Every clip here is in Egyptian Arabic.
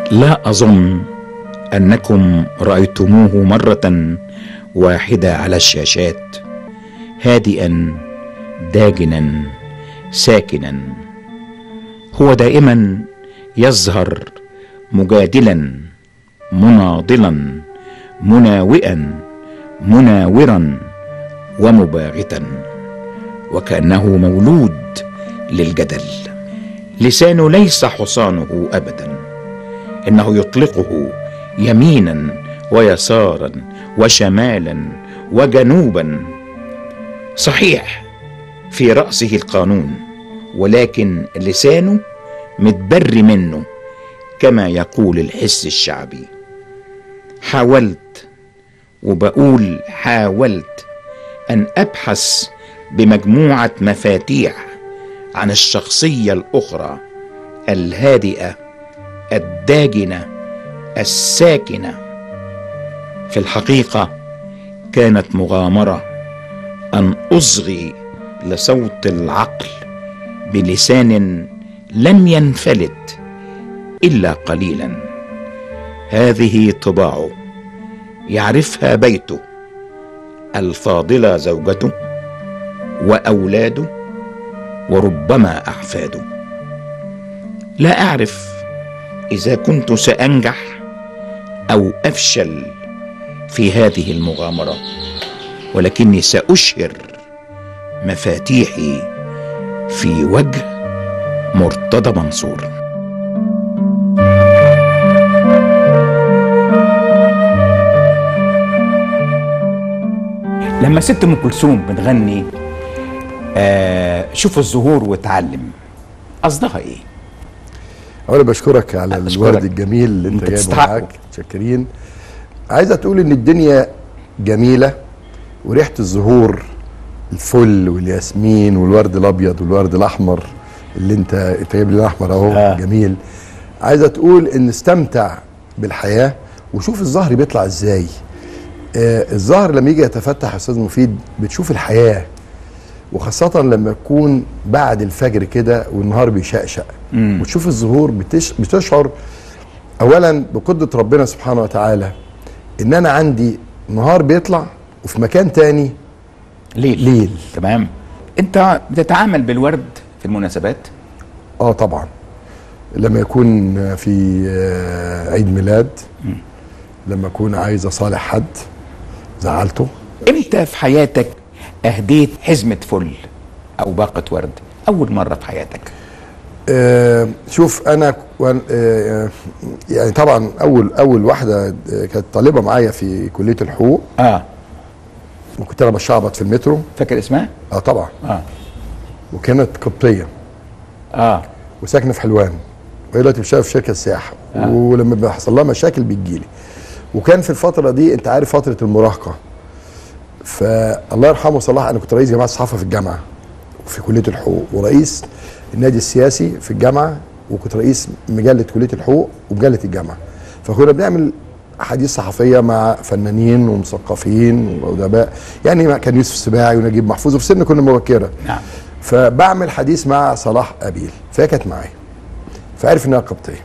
لا اظن انكم رايتموه مره واحده على الشاشات هادئا داجنا ساكنا هو دائما يظهر مجادلا مناضلا مناوئا مناورا ومباغتا وكانه مولود للجدل لسانه ليس حصانه ابدا انه يطلقه يمينا ويسارا وشمالا وجنوبا صحيح في راسه القانون ولكن لسانه متبر منه كما يقول الحس الشعبي حاولت وبقول حاولت ان ابحث بمجموعه مفاتيح عن الشخصيه الاخرى الهادئه الداجنه الساكنه في الحقيقه كانت مغامره ان اصغي لصوت العقل بلسان لم ينفلت الا قليلا هذه طباعه يعرفها بيته الفاضله زوجته واولاده وربما احفاده لا اعرف اذا كنت سانجح او افشل في هذه المغامره ولكني ساشهر مفاتيحي في وجه مرتضى منصور لما ست ام كلثوم بتغني آه شوف الزهور واتعلم قصدها ايه؟ اولا بشكرك على أشكرك. الورد الجميل اللي انت أنت جايبه تستحقه. معاك متشكرين عايزه تقول ان الدنيا جميله وريحه الزهور الفل والياسمين والورد الابيض والورد الاحمر اللي انت انت جايب لي الاحمر اهو آه. جميل عايزه تقول ان استمتع بالحياه وشوف الزهر بيطلع ازاي آه الزهر لما يجي يتفتح يا استاذ مفيد بتشوف الحياه وخاصة لما يكون بعد الفجر كده والنهار بيشقشق وتشوف الزهور بتش... بتشعر أولا بقدرة ربنا سبحانه وتعالى إن أنا عندي نهار بيطلع وفي مكان تاني ليل ليل تمام انت بتتعامل بالورد في المناسبات اه طبعا لما يكون في آه، عيد ميلاد لما اكون عايز اصالح حد زعلته امتى في حياتك اهديت حزمه فل او باقه ورد اول مره في حياتك آه، شوف انا وأنا- آه، يعني طبعا اول اول واحده آه، كانت طالبه معايا في كليه الحقوق اه وكنت انا بشعبط في المترو فاكر اسمها اه طبعا اه وكانت قبطيه اه وساكنه في حلوان وهي دلوقتي بتشتغل في شركه سياحه آه. ولما بيحصل لها مشاكل بتجيلي وكان في الفتره دي انت عارف فتره المراهقه فالله يرحمه صلاح انا كنت رئيس جماعه الصحافه في الجامعه في كليه الحقوق ورئيس النادي السياسي في الجامعه وكنت رئيس مجله كليه الحقوق ومجله الجامعه فكنا بنعمل احاديث صحفيه مع فنانين ومثقفين وادباء يعني كان يوسف السباعي ونجيب محفوظ وفي سن كنا مبكره نعم فبعمل حديث مع صلاح ابيل فهي كانت معايا فعرف انها قبطيه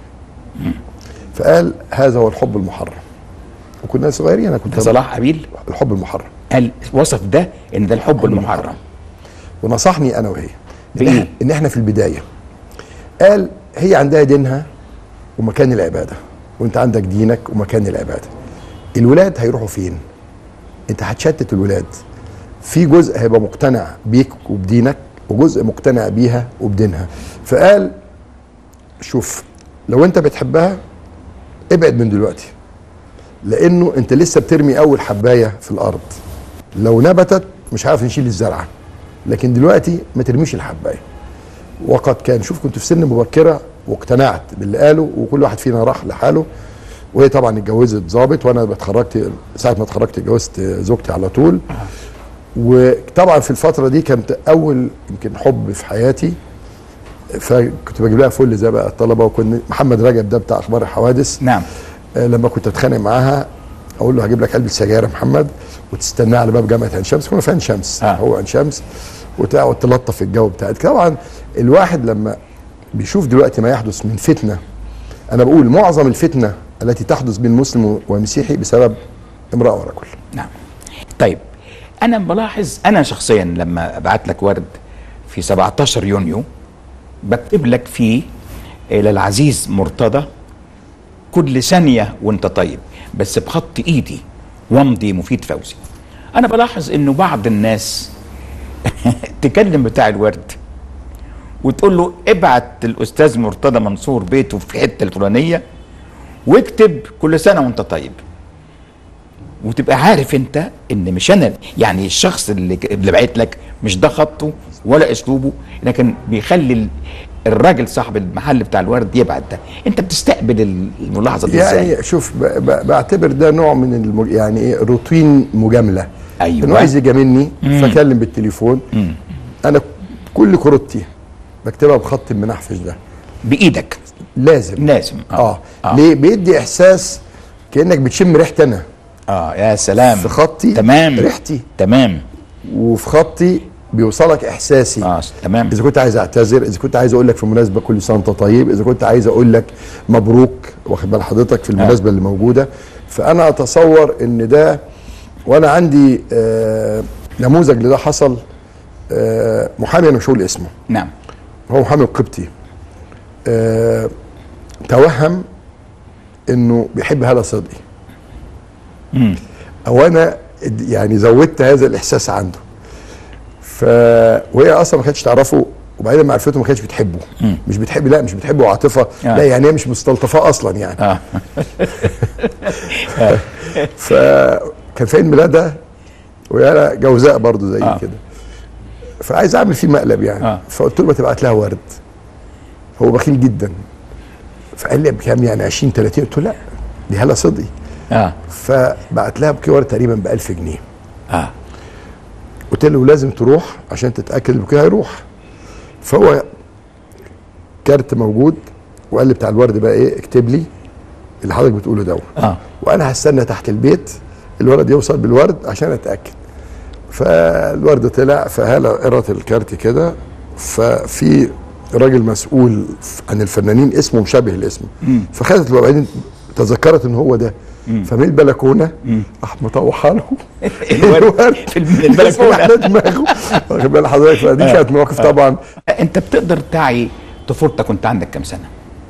فقال هذا هو الحب المحرم وكنا صغيرين انا كنت صلاح ابيل الحب المحرم قال وصف ده ان ده الحب المحرم ونصحني انا وهي ان بإيه؟ احنا, إن احنا في البدايه قال هي عندها دينها ومكان العباده وانت عندك دينك ومكان العباده الولاد هيروحوا فين انت هتشتت الولاد في جزء هيبقى مقتنع بيك وبدينك وجزء مقتنع بيها وبدينها فقال شوف لو انت بتحبها ابعد من دلوقتي لانه انت لسه بترمي اول حبايه في الارض لو نبتت مش عارف نشيل الزرعه لكن دلوقتي ما ترميش الحبايه وقد كان شوف كنت في سن مبكره واقتنعت باللي قاله وكل واحد فينا راح لحاله وهي طبعا اتجوزت ظابط وانا اتخرجت ساعه ما اتخرجت اتجوزت زوجتي على طول وطبعا في الفتره دي كانت اول يمكن حب في حياتي فكنت بجيب لها فل زي بقى الطلبه وكنا محمد رجب ده بتاع اخبار الحوادث نعم آه، لما كنت اتخانق معاها اقول له هجيب لك علبه سجاير يا محمد وتستناه على باب جامعه عين شمس كنا في عين شمس آه. هو عين شمس وتقعد تلطف الجو بتاعتك طبعا الواحد لما بيشوف دلوقتي ما يحدث من فتنه انا بقول معظم الفتنه التي تحدث بين مسلم ومسيحي بسبب امراه ورجل نعم طيب انا بلاحظ انا شخصيا لما ابعت لك ورد في 17 يونيو بكتب لك فيه الى العزيز مرتضى كل ثانيه وانت طيب بس بخط ايدي وامضي مفيد فوزي انا بلاحظ انه بعض الناس تكلم بتاع الورد وتقول له ابعت الاستاذ مرتضى منصور بيته في الحته الفلانيه واكتب كل سنه وانت طيب وتبقى عارف انت ان مش انا يعني الشخص اللي اللي بعت لك مش ده خطه ولا اسلوبه لكن بيخلي ال- الراجل صاحب المحل بتاع الورد يبعت ده انت بتستقبل الملاحظه دي ازاي يعني شوف ب- ب- بعتبر ده نوع من المج... يعني ايه روتين مجامله أيوة. انه عايز يجاملني فاكلم بالتليفون انا كل كروتي بكتبها بخط المنحفش ده بايدك لازم لازم اه, آه. آه. ليه بيدي احساس كانك بتشم ريحتي انا اه يا سلام في خطي تمام ريحتي. تمام وفي خطي بيوصلك احساسي اه تمام اذا كنت عايز اعتذر اذا كنت عايز اقول لك في مناسبه كل سنه وانت طيب اذا كنت عايز اقول لك مبروك واخد بال حضرتك في المناسبه اللي موجوده فانا اتصور ان ده وانا عندي آه نموذج لده حصل آه محامي انا مش هقول اسمه نعم هو محامي قبطي آه توهم انه بيحب هلا صدقي او انا اد- يعني زودت هذا الاحساس عنده ف وهي اصلا ما كانتش تعرفه وبعدين معرفته ما كانتش بتحبه مش بتحب لا مش بتحبه عاطفه آه. لا يعني هي مش مستلطفاه اصلا يعني اه فكان في عيد ميلادها وهي أنا جوزاء برضه زي آه. كده فعايز اعمل فيه مقلب يعني آه. فقلت له ما تبعت لها ورد هو بخيل جدا فقال لي بكام يعني 20 30 قلت له لا دي هلا صدقي اه فبعت لها بوكيه ورد تقريبا ب 1000 جنيه اه قلت له لازم تروح عشان تتاكد البوكيه هيروح فهو كارت موجود وقال لي بتاع الورد بقى ايه اكتب لي اللي حضرتك بتقوله ده اه وانا هستنى تحت البيت الولد يوصل بالورد عشان اتاكد فالورد طلع فهلا قرأت الكارت كده ففي راجل مسؤول عن الفنانين اسمه مشابه الاسم فخدت الورد وبعدين تذكرت ان هو ده فمن البلكونه راح مطوحه له الورد في البلكونة. اسمه على دماغه واخد بال حضرتك فدي كانت مواقف طبعا انت بتقدر تعي طفولتك وانت عندك كام سنه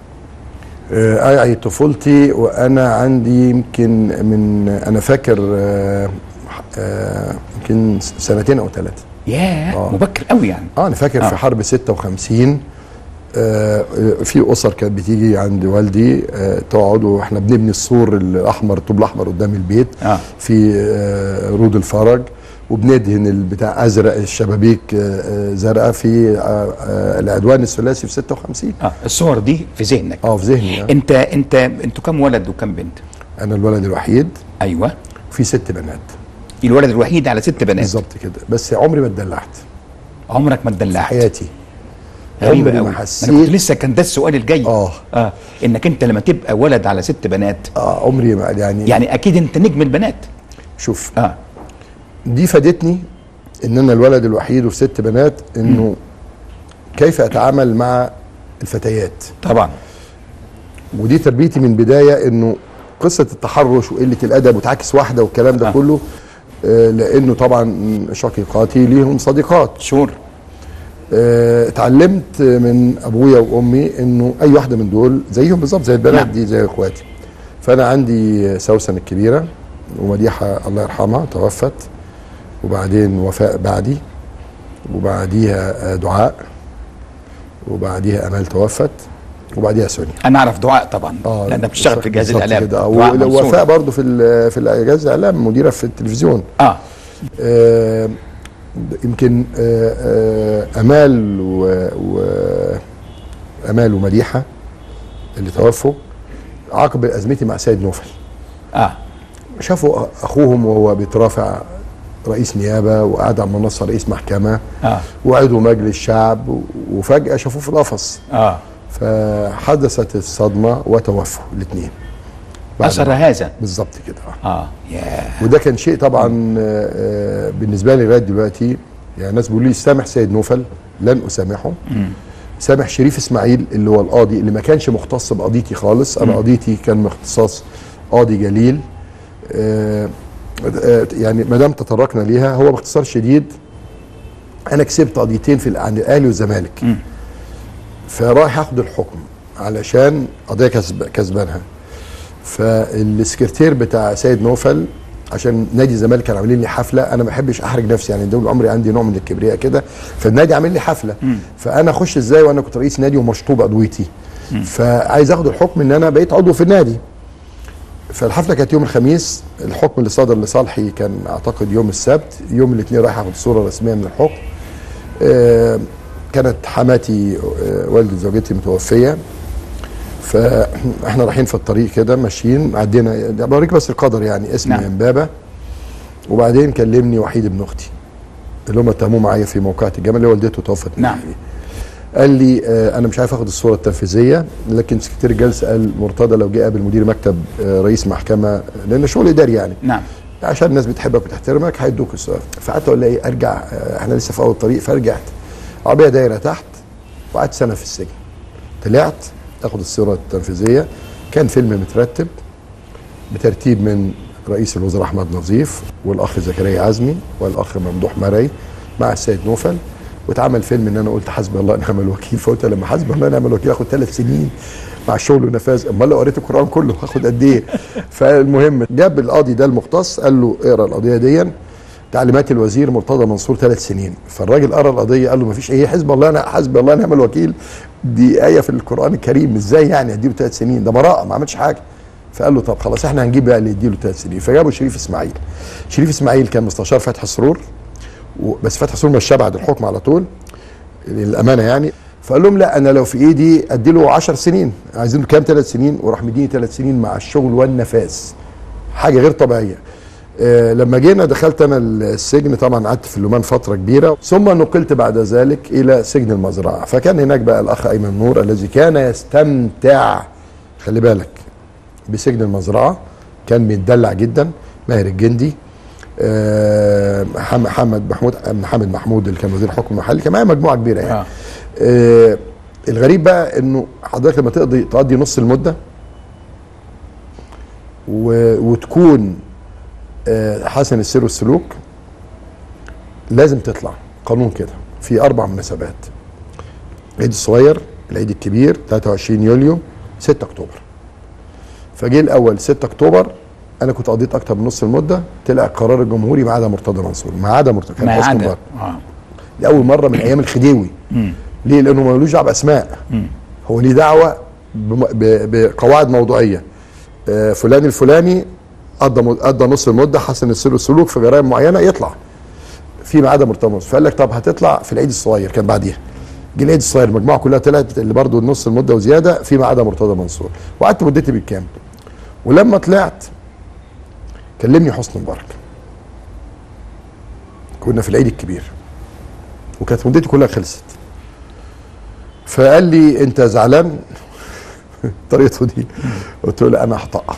آه، أي طفولتي وأنا عندي يمكن من أنا فاكر آه، آه، يمكن سنتين أو ثلاثة ياه آه. مبكر قوي يعني اه انا فاكر آه. في حرب 56 آه في اسر كانت بتيجي عند والدي آه تقعد واحنا بنبني السور الاحمر الطوب الاحمر قدام البيت آه. في آه رود الفرج وبندهن البتاع ازرق الشبابيك آه آه، زرقاء في آه آه العدوان الثلاثي في 56 اه الصور دي في ذهنك اه في ذهني آه. انت انت انتوا كام ولد وكام بنت انا الولد الوحيد ايوه وفي ست بنات الولد الوحيد على ست بنات بالظبط كده بس عمري ما اتدلعت عمرك ما اتدلعت حياتي غريبة عمري قوي ما انا كنت حسيت لسه كان ده السؤال الجاي آه. اه انك انت لما تبقى ولد على ست بنات آه عمري ما يعني, يعني اكيد انت نجم البنات شوف اه دي فادتني ان انا الولد الوحيد وفي ست بنات انه كيف اتعامل مع الفتيات طبعا ودي تربيتي من بدايه انه قصه التحرش وقله الادب وتعاكس واحده والكلام ده آه. كله آه، لانه طبعا شقيقاتي ليهم صديقات شور آه، اتعلمت من ابويا وامي انه اي واحده من دول زيهم بالظبط زي البنات نعم. دي زي اخواتي فانا عندي سوسن الكبيره ومديحه الله يرحمها توفت وبعدين وفاء بعدي وبعديها آه، دعاء وبعديها امال توفت وبعديها سونيا انا اعرف دعاء طبعا اه لانها بتشتغل في جهاز بالظبط الاعلام كده دعاء منصور. ووفاء برضه في ال- في جهاز الاعلام مديره في التلفزيون اه آه، يمكن آه، آه، امال و, و امال ومديحه اللي توفوا عقب ازمتي مع سيد نوفل اه شافوا اخوهم وهو بيترافع رئيس نيابه وقعد على منصه رئيس محكمه اه وعضو مجلس شعب و- وفجاه شافوه في القفص اه فحدثت الصدمه وتوفوا الاثنين اثر هذا بالظبط كده آه. اه ياه وده كان شيء طبعا آه، آه، بالنسبه لي لغايه دلوقتي يعني الناس بيقولوا لي سامح سيد نوفل لن اسامحه سامح شريف اسماعيل اللي هو القاضي اللي ما كانش مختص بقضيتي خالص انا قضيتي كان مختصاص قاضي جليل آه آه يعني ما دام تطرقنا ليها هو باختصار شديد انا كسبت قضيتين في عند الاهلي والزمالك فرايح اخد الحكم علشان قضيه كسب كسبانها فالسكرتير بتاع سيد نوفل عشان نادي الزمالك كانوا عاملين لي حفله انا ما بحبش احرج نفسي يعني دول عمري عندي نوع من الكبرياء كده فالنادي عامل لي حفله فانا اخش ازاي وانا كنت رئيس نادي ومشطوب عضويتي فعايز اخد الحكم ان انا بقيت عضو في النادي فالحفله كانت يوم الخميس الحكم اللي صدر لصالحي كان اعتقد يوم السبت يوم الاثنين رايح اخد صوره رسميه من الحكم آه، كانت حماتي آه، والدة زوجتي متوفيه فاحنا رايحين في الطريق كده ماشيين عدينا بوريك بس القدر يعني اسمي نعم. نعم. امبابه وبعدين كلمني وحيد ابن اختي اللي هم اتهموه معايا في موقعة الجمل اللي والدته توفت من نعم. فيه. قال لي آه انا مش عارف اخد الصوره التنفيذيه لكن سكرتير الجلسه قال مرتضى لو جه قابل مدير مكتب آه رئيس محكمه لان شغل اداري يعني نعم عشان الناس بتحبك وتحترمك هيدوك السؤال فقعدت اقول لها ايه ارجع آه، احنا لسه في اول الطريق فرجعت عربيه دايره تحت وقعدت سنه في السجن طلعت اخد الصوره التنفيذيه كان فيلم مترتب بترتيب من رئيس الوزراء احمد نظيف والاخ زكريا عزمي والاخ ممدوح مرعي مع السيد نوفل واتعمل فيلم ان انا قلت حسبي الله ونعم الوكيل فقلت لما حسبي الله ونعم الوكيل اخد ثلاث سنين مع الشغل والنفاذ امال لو قريت القران كله هاخد قد ايه فالمهم جاب القاضي ده المختص قال له اقرا القضيه دي تعليمات الوزير مرتضى منصور ثلاث سنين فالراجل قرا القضيه قال له ما فيش ايه حسب الله انا حسبي الله ونعم الوكيل دي ايه في القران الكريم ازاي يعني اديله ثلاث سنين ده براءه ما عملش حاجه فقال له طب خلاص احنا هنجيب بقى اللي يديله ثلاث سنين فجابوا شريف اسماعيل شريف اسماعيل كان مستشار فتحي سرور و- بس فتحي سرور مشاه بعد الحكم على طول للامانه يعني فقال لهم لا انا لو في ايدي ادي له 10 سنين عايزين له كام ثلاث سنين وراح مديني ثلاث سنين مع الشغل والنفاذ حاجه غير طبيعيه آه لما جينا دخلت انا السجن طبعا قعدت في اللومان فتره كبيره ثم نقلت بعد ذلك الى سجن المزرعه فكان هناك بقى الاخ ايمن نور الذي كان يستمتع خلي بالك بسجن المزرعه كان بيتدلع جدا ماهر الجندي آه، محمد محمد محمود محمد محمود اللي كان وزير الحكم المحلي كان معايا مجموعه كبيره يعني آه. آه الغريب بقى انه حضرتك لما تقضي تقضي نص المده و... وتكون آه حسن السير والسلوك لازم تطلع قانون كده في اربع مناسبات العيد الصغير العيد الكبير 23 يوليو 6 اكتوبر فجه الاول 6 اكتوبر انا كنت قضيت اكتر من نص المده طلع القرار الجمهوري ما عدا مرتضى منصور ما عدا مرتضى كان ما حسني عدا مبارك. اه لاول مره من ايام الخديوي ليه لانه ملوش دعوه باسماء هو ليه دعوه بم- ب- بقواعد موضوعيه آه، فلان الفلاني قضى م- قضى نص المده حسن السير والسلوك في جرائم معينه يطلع فيما عدا مرتضى منصور فقال لك طب هتطلع في العيد الصغير كان بعديها جه العيد الصغير المجموعه كلها طلعت اللي برضه نص المده وزياده فيما عدا مرتضى منصور وقعدت مدتي بالكامل ولما طلعت كلمني حسني مبارك كنا في العيد الكبير وكانت مدتي كلها خلصت فقال لي انت زعلان طريقته دي قلت له لا انا هطقها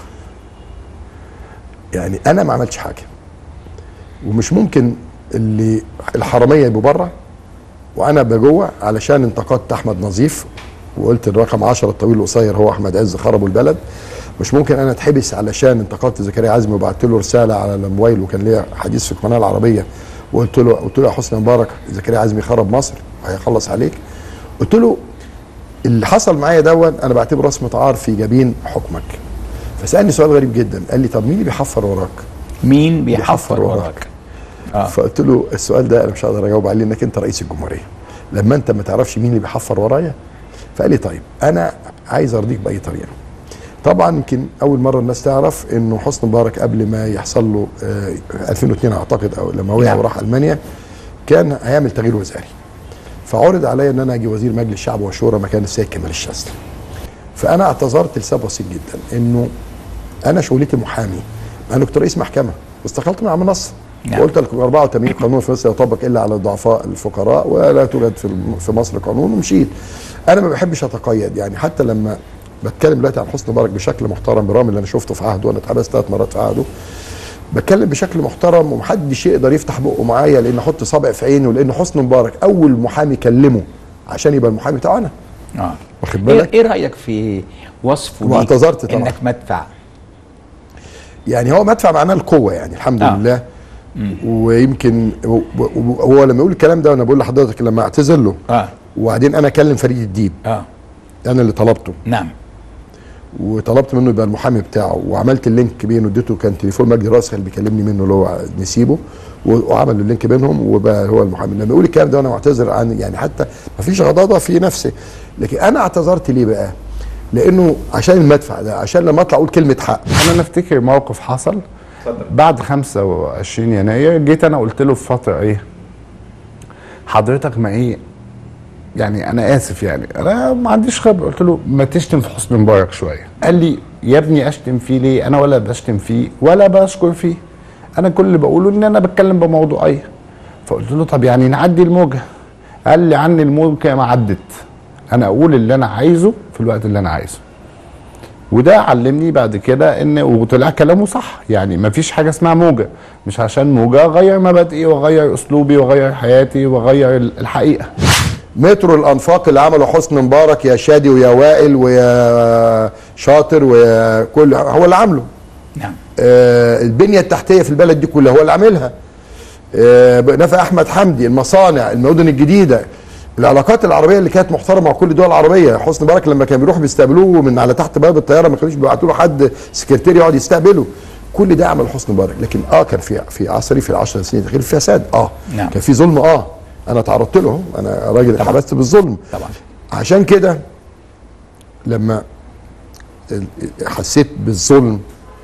يعني انا ما عملتش حاجه ومش ممكن اللي الحراميه يبقوا بره وانا ابقى جوه علشان انتقدت احمد نظيف وقلت الرقم 10 الطويل القصير هو احمد عز خربوا البلد مش ممكن انا اتحبس علشان انتقدت زكريا عزمي وبعت له رساله على الموبايل وكان ليا حديث في القناه العربيه وقلت له قلت له يا حسني مبارك زكريا عزمي خرب مصر وهيخلص عليك قلت له اللي حصل معايا دون انا بعتبره رسمه عار في جبين حكمك فسالني سؤال غريب جدا قال لي طب مين اللي بيحفر وراك مين بيحفر بيحفر وراك. وراك آه. فقلت له السؤال ده انا مش هقدر اجاوب عليه انك انت رئيس الجمهوريه لما انت ما تعرفش مين اللي بيحفر ورايا فقال لي طيب انا عايز ارضيك باي طريقه طبعا يمكن اول مره الناس تعرف انه حسني مبارك قبل ما يحصل له آه 2002 اعتقد او لما وقع نعم. وراح المانيا كان هيعمل تغيير وزاري فعرض عليا ان انا اجي وزير مجلس الشعب والشورى مكان السيد كمال الشاذلي فانا اعتذرت لسبب بسيط جدا انه انا شغلتي محامي انا كنت رئيس محكمه واستقلت من على المنصه نعم. وقلت لك 84 قانون في مصر يطبق الا على الضعفاء الفقراء ولا توجد في الم- في مصر قانون ومشيت انا ما بحبش اتقيد يعني حتى لما بتكلم دلوقتي عن حسني مبارك بشكل محترم برغم اللي انا شفته في عهده وانا اتحبست ثلاث مرات في عهده بتكلم بشكل محترم ومحدش يقدر يفتح بقه معايا لان احط صابع في عينه لان حسني مبارك اول محامي كلمه عشان يبقى المحامي بتاعنا اه واخد ايه, بالك؟ إيه رايك في وصفه ليك واعتذرت طبعا. انك مدفع يعني هو مدفع معناه القوه يعني الحمد آه. آه. لله ويمكن و- و- هو لما يقول الكلام ده وانا بقول لحضرتك لما اعتذر له اه وبعدين انا اكلم فريد الديب اه انا اللي طلبته نعم وطلبت منه يبقى المحامي بتاعه وعملت اللينك بينه اديته كان تليفون مجدي راسخ اللي بيكلمني منه اللي هو نسيبه و- وعمل اللينك بينهم وبقى هو المحامي لما يقول الكلام ده وانا معتذر عن يعني حتى ما فيش غضاضه في نفسي لكن انا اعتذرت ليه بقى؟ لانه عشان المدفع ده عشان لما اطلع اقول كلمه حق انا نفتكر موقف حصل بعد 25 يناير جيت انا قلت له في فتره ايه حضرتك ما ايه يعني انا اسف يعني انا ما عنديش خبره قلت له ما تشتم في حسني مبارك شويه قال لي يا ابني اشتم فيه ليه انا ولا بشتم فيه ولا بشكر فيه انا كل اللي بقوله ان انا بتكلم بموضوعيه فقلت له طب يعني نعدي الموجه قال لي عني الموجه ما عدت انا اقول اللي انا عايزه في الوقت اللي انا عايزه وده علمني بعد كده ان وطلع كلامه صح يعني مفيش حاجه اسمها موجه مش عشان موجه اغير مبادئي واغير اسلوبي واغير حياتي واغير الحقيقه مترو الانفاق اللي عمله حسني مبارك يا شادي ويا وائل ويا شاطر ويا كل هو اللي عامله نعم آه، البنيه التحتيه في البلد دي كلها هو اللي عاملها آه، نفع احمد حمدي المصانع المدن الجديده العلاقات العربيه اللي كانت محترمه مع كل الدول العربيه حسني مبارك لما كان بيروح بيستقبلوه من على تحت باب الطياره ما كانوش بيبعتوا له حد سكرتير يقعد يستقبله كل ده عمل حسني مبارك لكن اه كان في في عصري في العشر سنين الاخيره في فساد اه نعم. كان في ظلم اه انا تعرضت له انا راجل اتحبست بالظلم طبعا عشان كده لما ال- حسيت بالظلم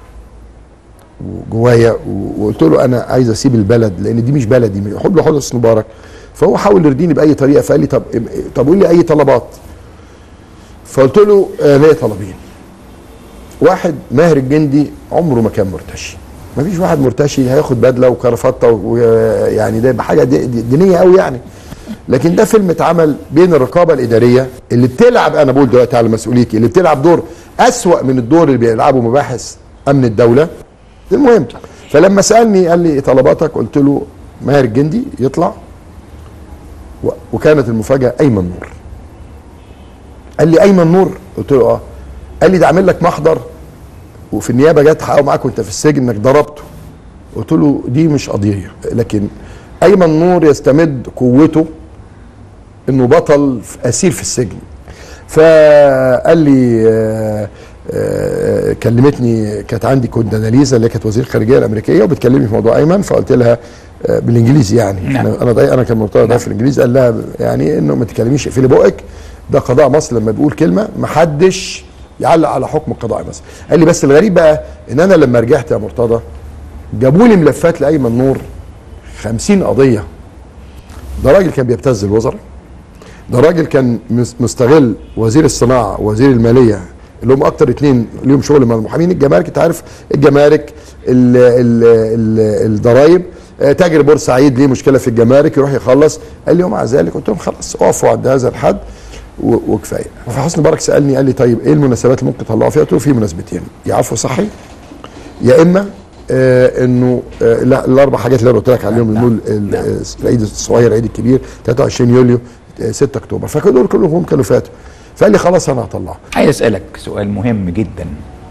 جوايا وقلت له انا عايز اسيب البلد لان دي مش بلدي حب له حسني مبارك فهو حاول يرضيني باي طريقه فقال لي طب طب قول لي اي طلبات فقلت له آه ليا طلبين واحد ماهر الجندي عمره ما كان مرتشي ما فيش واحد مرتشي هياخد بدله وكرافته ويعني ده يبقى حاجه دي- دي- دينيه قوي يعني لكن ده فيلم اتعمل بين الرقابه الاداريه اللي بتلعب انا بقول دلوقتي على مسؤوليتي اللي بتلعب دور اسوا من الدور اللي بيلعبه مباحث امن الدوله المهم فلما سالني قال لي إيه طلباتك قلت له ماهر الجندي يطلع و- وكانت المفاجاه ايمن نور قال لي ايمن نور قلت له اه قال لي ده عامل لك محضر وفي النيابه جت تحققه معاك وانت في السجن انك ضربته قلت له دي مش قضيه لكن ايمن نور يستمد قوته انه بطل في- اسير في السجن فقال لي آه، آه، كلمتني كانت عندي كونداناليزا اللي هي كانت وزير الخارجيه الامريكيه وبتكلمني في موضوع ايمن فقلت لها آه، بالانجليزي يعني نعم. انا انا ضايق انا كان مرتضى ده في الانجليزي قال لها يعني انه ما تتكلميش اقفلي بقك ده قضاء مصر لما بيقول كلمه ما حدش يعلق على حكم القضاء مصر قال لي بس الغريب بقى ان انا لما رجعت يا مرتضى جابوا لي ملفات لايمن نور 50 قضيه ده راجل كان بيبتز الوزراء ده راجل كان مس- مستغل وزير الصناعه ووزير الماليه اللي هم اكتر اتنين ليهم شغل مع المحامين الجمارك انت عارف الجمارك ال- ال- ال- الضرايب آه، تاجر بورسعيد ليه مشكله في الجمارك يروح يخلص قال لي ومع ذلك قلت لهم خلاص اقفوا عند هذا الحد و- وكفايه فحسني مبارك سالني قال لي طيب ايه المناسبات اللي ممكن تطلعوا فيها قلت له في مناسبتين يا عفو صحي يا اما آه انه آه لا الاربع حاجات اللي انا قلت لك عليهم نعم. نقول ال- آه، العيد الصغير العيد الكبير 23 يوليو آه، 6 اكتوبر فدول كلهم كانوا فاتوا فقال لي خلاص انا هطلعه عايز اسالك سؤال مهم جدا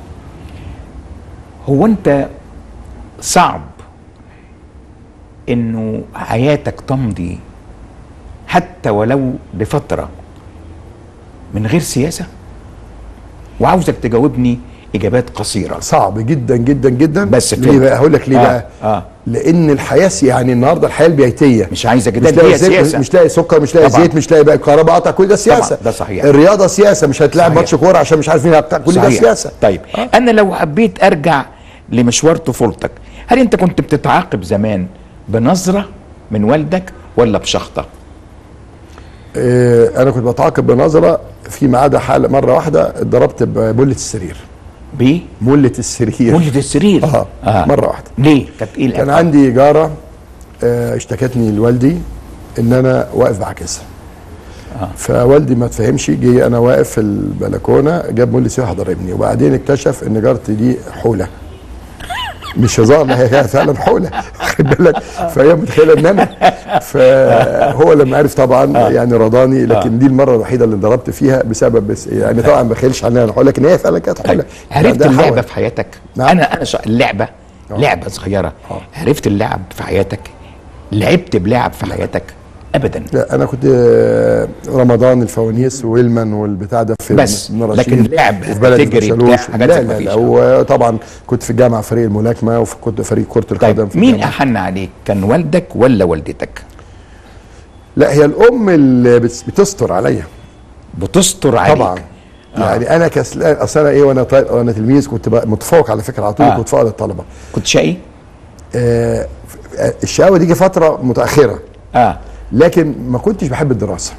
هو انت صعب انه حياتك تمضي حتى ولو لفتره من غير سياسه وعاوزك تجاوبني اجابات قصيره صعب جدا جدا جدا بس ليه فين؟ بقى هقول لك ليه آه، بقى آه. لان الحياه سي- يعني النهارده الحياه البيتيه مش عايزه مش جدال لاقي هي زيت سياسه مش لاقي سكر مش لاقي طبعاً. زيت مش لاقي بقى كهرباء قطع كل ده سياسه ده صحيح. الرياضه سياسه مش هتلاعب صحيح. ماتش كوره عشان مش عارف مين هتاع كل ده صحيح. سياسه طيب آه. انا لو حبيت ارجع لمشوار طفولتك هل انت كنت بتتعاقب زمان بنظره من والدك ولا بشخطه آه انا كنت بتعاقب بنظره فيما عدا حاله مره واحده اتضربت بمله السرير ب مله السرير مولد السرير اه, مرة واحدة. ليه كانت ايه كان الأسباب؟ عندي جاره آه، اشتكتني لوالدي ان انا واقف بعكسها فوالدي ما تفهمش جه انا واقف في البلكونه جاب مولي سياحه ضربني وبعدين اكتشف ان جارتي دي حوله مش هزار لا هي كانت فعلا حوله واخد بالك فهي متخيله ان انا فهو لما عرف طبعا يعني رضاني لكن دي المره الوحيده اللي ضربت فيها بسبب بس يعني طبعا ما بخيلش عنها الحول لكن هي فعلا كانت حوله عرفت عندها اللعبه حول. في حياتك نعم. انا انا شا... اللعبه لعبه صغيره عرفت اللعب في حياتك لعبت بلعب في حياتك ابدا لا انا كنت آه، رمضان الفوانيس ويلمان والبتاع ده في بس، من لكن رشيد لعب وفي بلد تجري بشالوش. بتاع حاجات لا زي ما لا فيش. لا وطبعا كنت في الجامعه فريق الملاكمه وكنت فريق كره القدم طيب في مين الجامعة. احن عليك كان والدك ولا والدتك لا هي الام اللي بت- بتستر عليا بتستر عليك طبعا يعني انا كسلان اصل انا ايه وانا طالب وانا تلميذ كنت بقى متفوق على فكره على طول آه. كنت فوق الطلبه كنت شقي آه ف- الشقاوه دي جه فتره متاخره اه لكن ما كنتش بحب الدراسه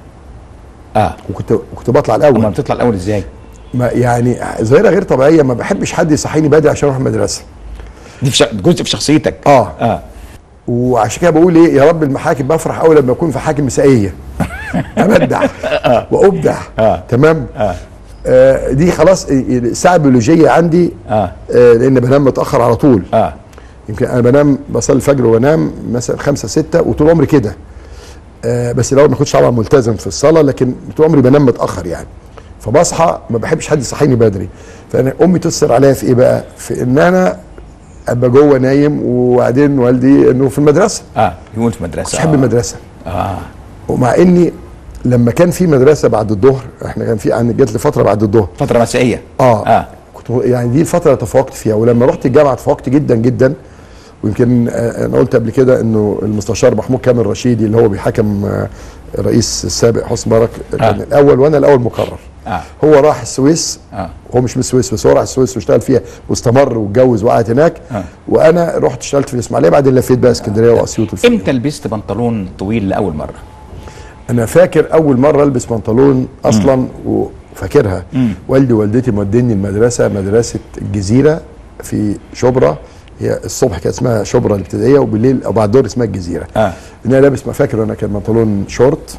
اه وكنت كنت بطلع اما الاول بتطلع الاول ازاي ما يعني ظاهره غير طبيعيه ما بحبش حد يصحيني بدري عشان اروح المدرسه دي في ش... جزء في شخصيتك اه اه وعشان كده بقول ايه يا رب المحاكم بفرح قوي لما اكون في حاكم مسائيه ابدع وابدع آه. تمام آه. آه دي خلاص الساعه البيولوجيه عندي اه آه لان بنام متاخر على طول اه يمكن انا بنام بصلي الفجر وانام مثلا خمسة ستة وطول عمري كده آه بس الاول ما كنتش طبعا ملتزم في الصلاه لكن طول عمري بنام متاخر يعني فبصحى ما بحبش حد يصحيني بدري فانا امي تصر عليا في ايه بقى في ان انا ابقى جوه نايم وبعدين والدي انه في المدرسه اه يقول في مدرسه كنتش احب المدرسه اه ومع اني لما كان في مدرسه بعد الظهر احنا كان في عن جت لي فتره بعد الظهر فتره مسائيه اه, اه كنت يعني دي الفتره اللي تفوقت فيها ولما رحت الجامعه تفوقت جدا جدا ويمكن آه، انا قلت قبل كده انه المستشار محمود كامل رشيدي اللي هو بيحكم آه، الرئيس السابق حسني مبارك كان آه. الاول وانا الاول مقرر اه هو راح السويس اه هو مش من السويس بس هو راح السويس واشتغل فيها واستمر واتجوز وقعد هناك آه. وانا رحت اشتغلت في الاسماعيليه بعدين لفيت بقى اسكندريه واسيوط والفيوم. امتى لبست بنطلون طويل لاول مره انا فاكر اول مره البس بنطلون اصلا وفاكرها والدي ووالدتي موديني المدرسه مدرسه الجزيره في شبرا هي الصبح كانت اسمها شبرا الابتدائيه وبالليل او بعد الظهر اسمها الجزيره اه ان انا لابس ما فاكر انا كان بنطلون شورت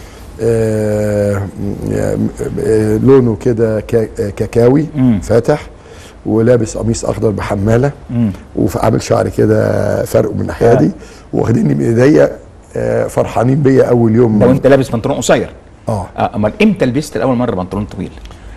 آه آه لونه كده كا- آه، كاكاوي فاتح ولابس قميص اخضر بحماله وعامل شعري كده فرق من الناحيه دي واخديني من ايديا آه، فرحانين بيا اول يوم لو انت لابس بنطلون قصير اه اه امال امتى لبست لاول مره بنطلون طويل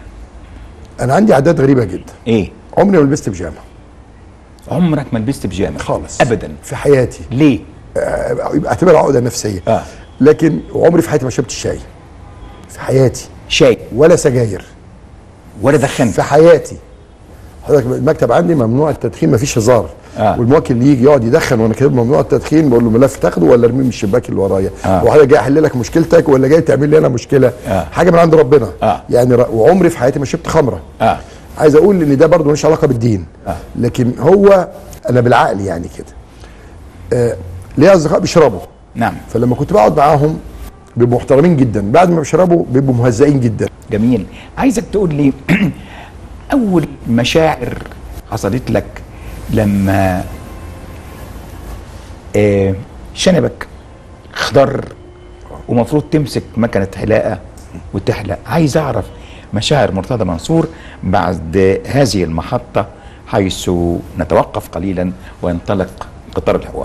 انا عندي عادات غريبه جدا ايه عمري ما لبست بيجامه عمرك ما لبست بيجامه خالص ابدا في حياتي ليه آه، يبقى اعتبرها عقده نفسيه آه. لكن عمري في حياتي ما شربت شاي في حياتي شاي ولا سجاير ولا دخنت في حياتي حضرتك المكتب عندي ممنوع التدخين مفيش هزار آه. والموكل اللي يجي يقعد يدخن وانا كاتب ممنوع التدخين بقول له ملف تاخده ولا ارميه من الشباك اللي ورايا آه. وحضرتك جاي احل لك مشكلتك ولا جاي تعمل لي انا مشكله آه. حاجه من عند ربنا آه. يعني ر- وعمري في حياتي ما شربت خمره اه عايز اقول ان ده برضه ملوش علاقه بالدين آه. لكن هو انا بالعقل يعني كده آه ليا اصدقاء بيشربوا نعم فلما كنت بقعد معاهم بيبقوا محترمين جدا بعد ما بيشربوا بيبقوا مهزئين جدا جميل عايزك تقول لي اول مشاعر حصلت لك لما آه شنبك خضر ومفروض تمسك مكنه حلاقه وتحلق عايز اعرف مشاعر مرتضى منصور بعد هذه المحطه حيث نتوقف قليلا وينطلق قطار الحوار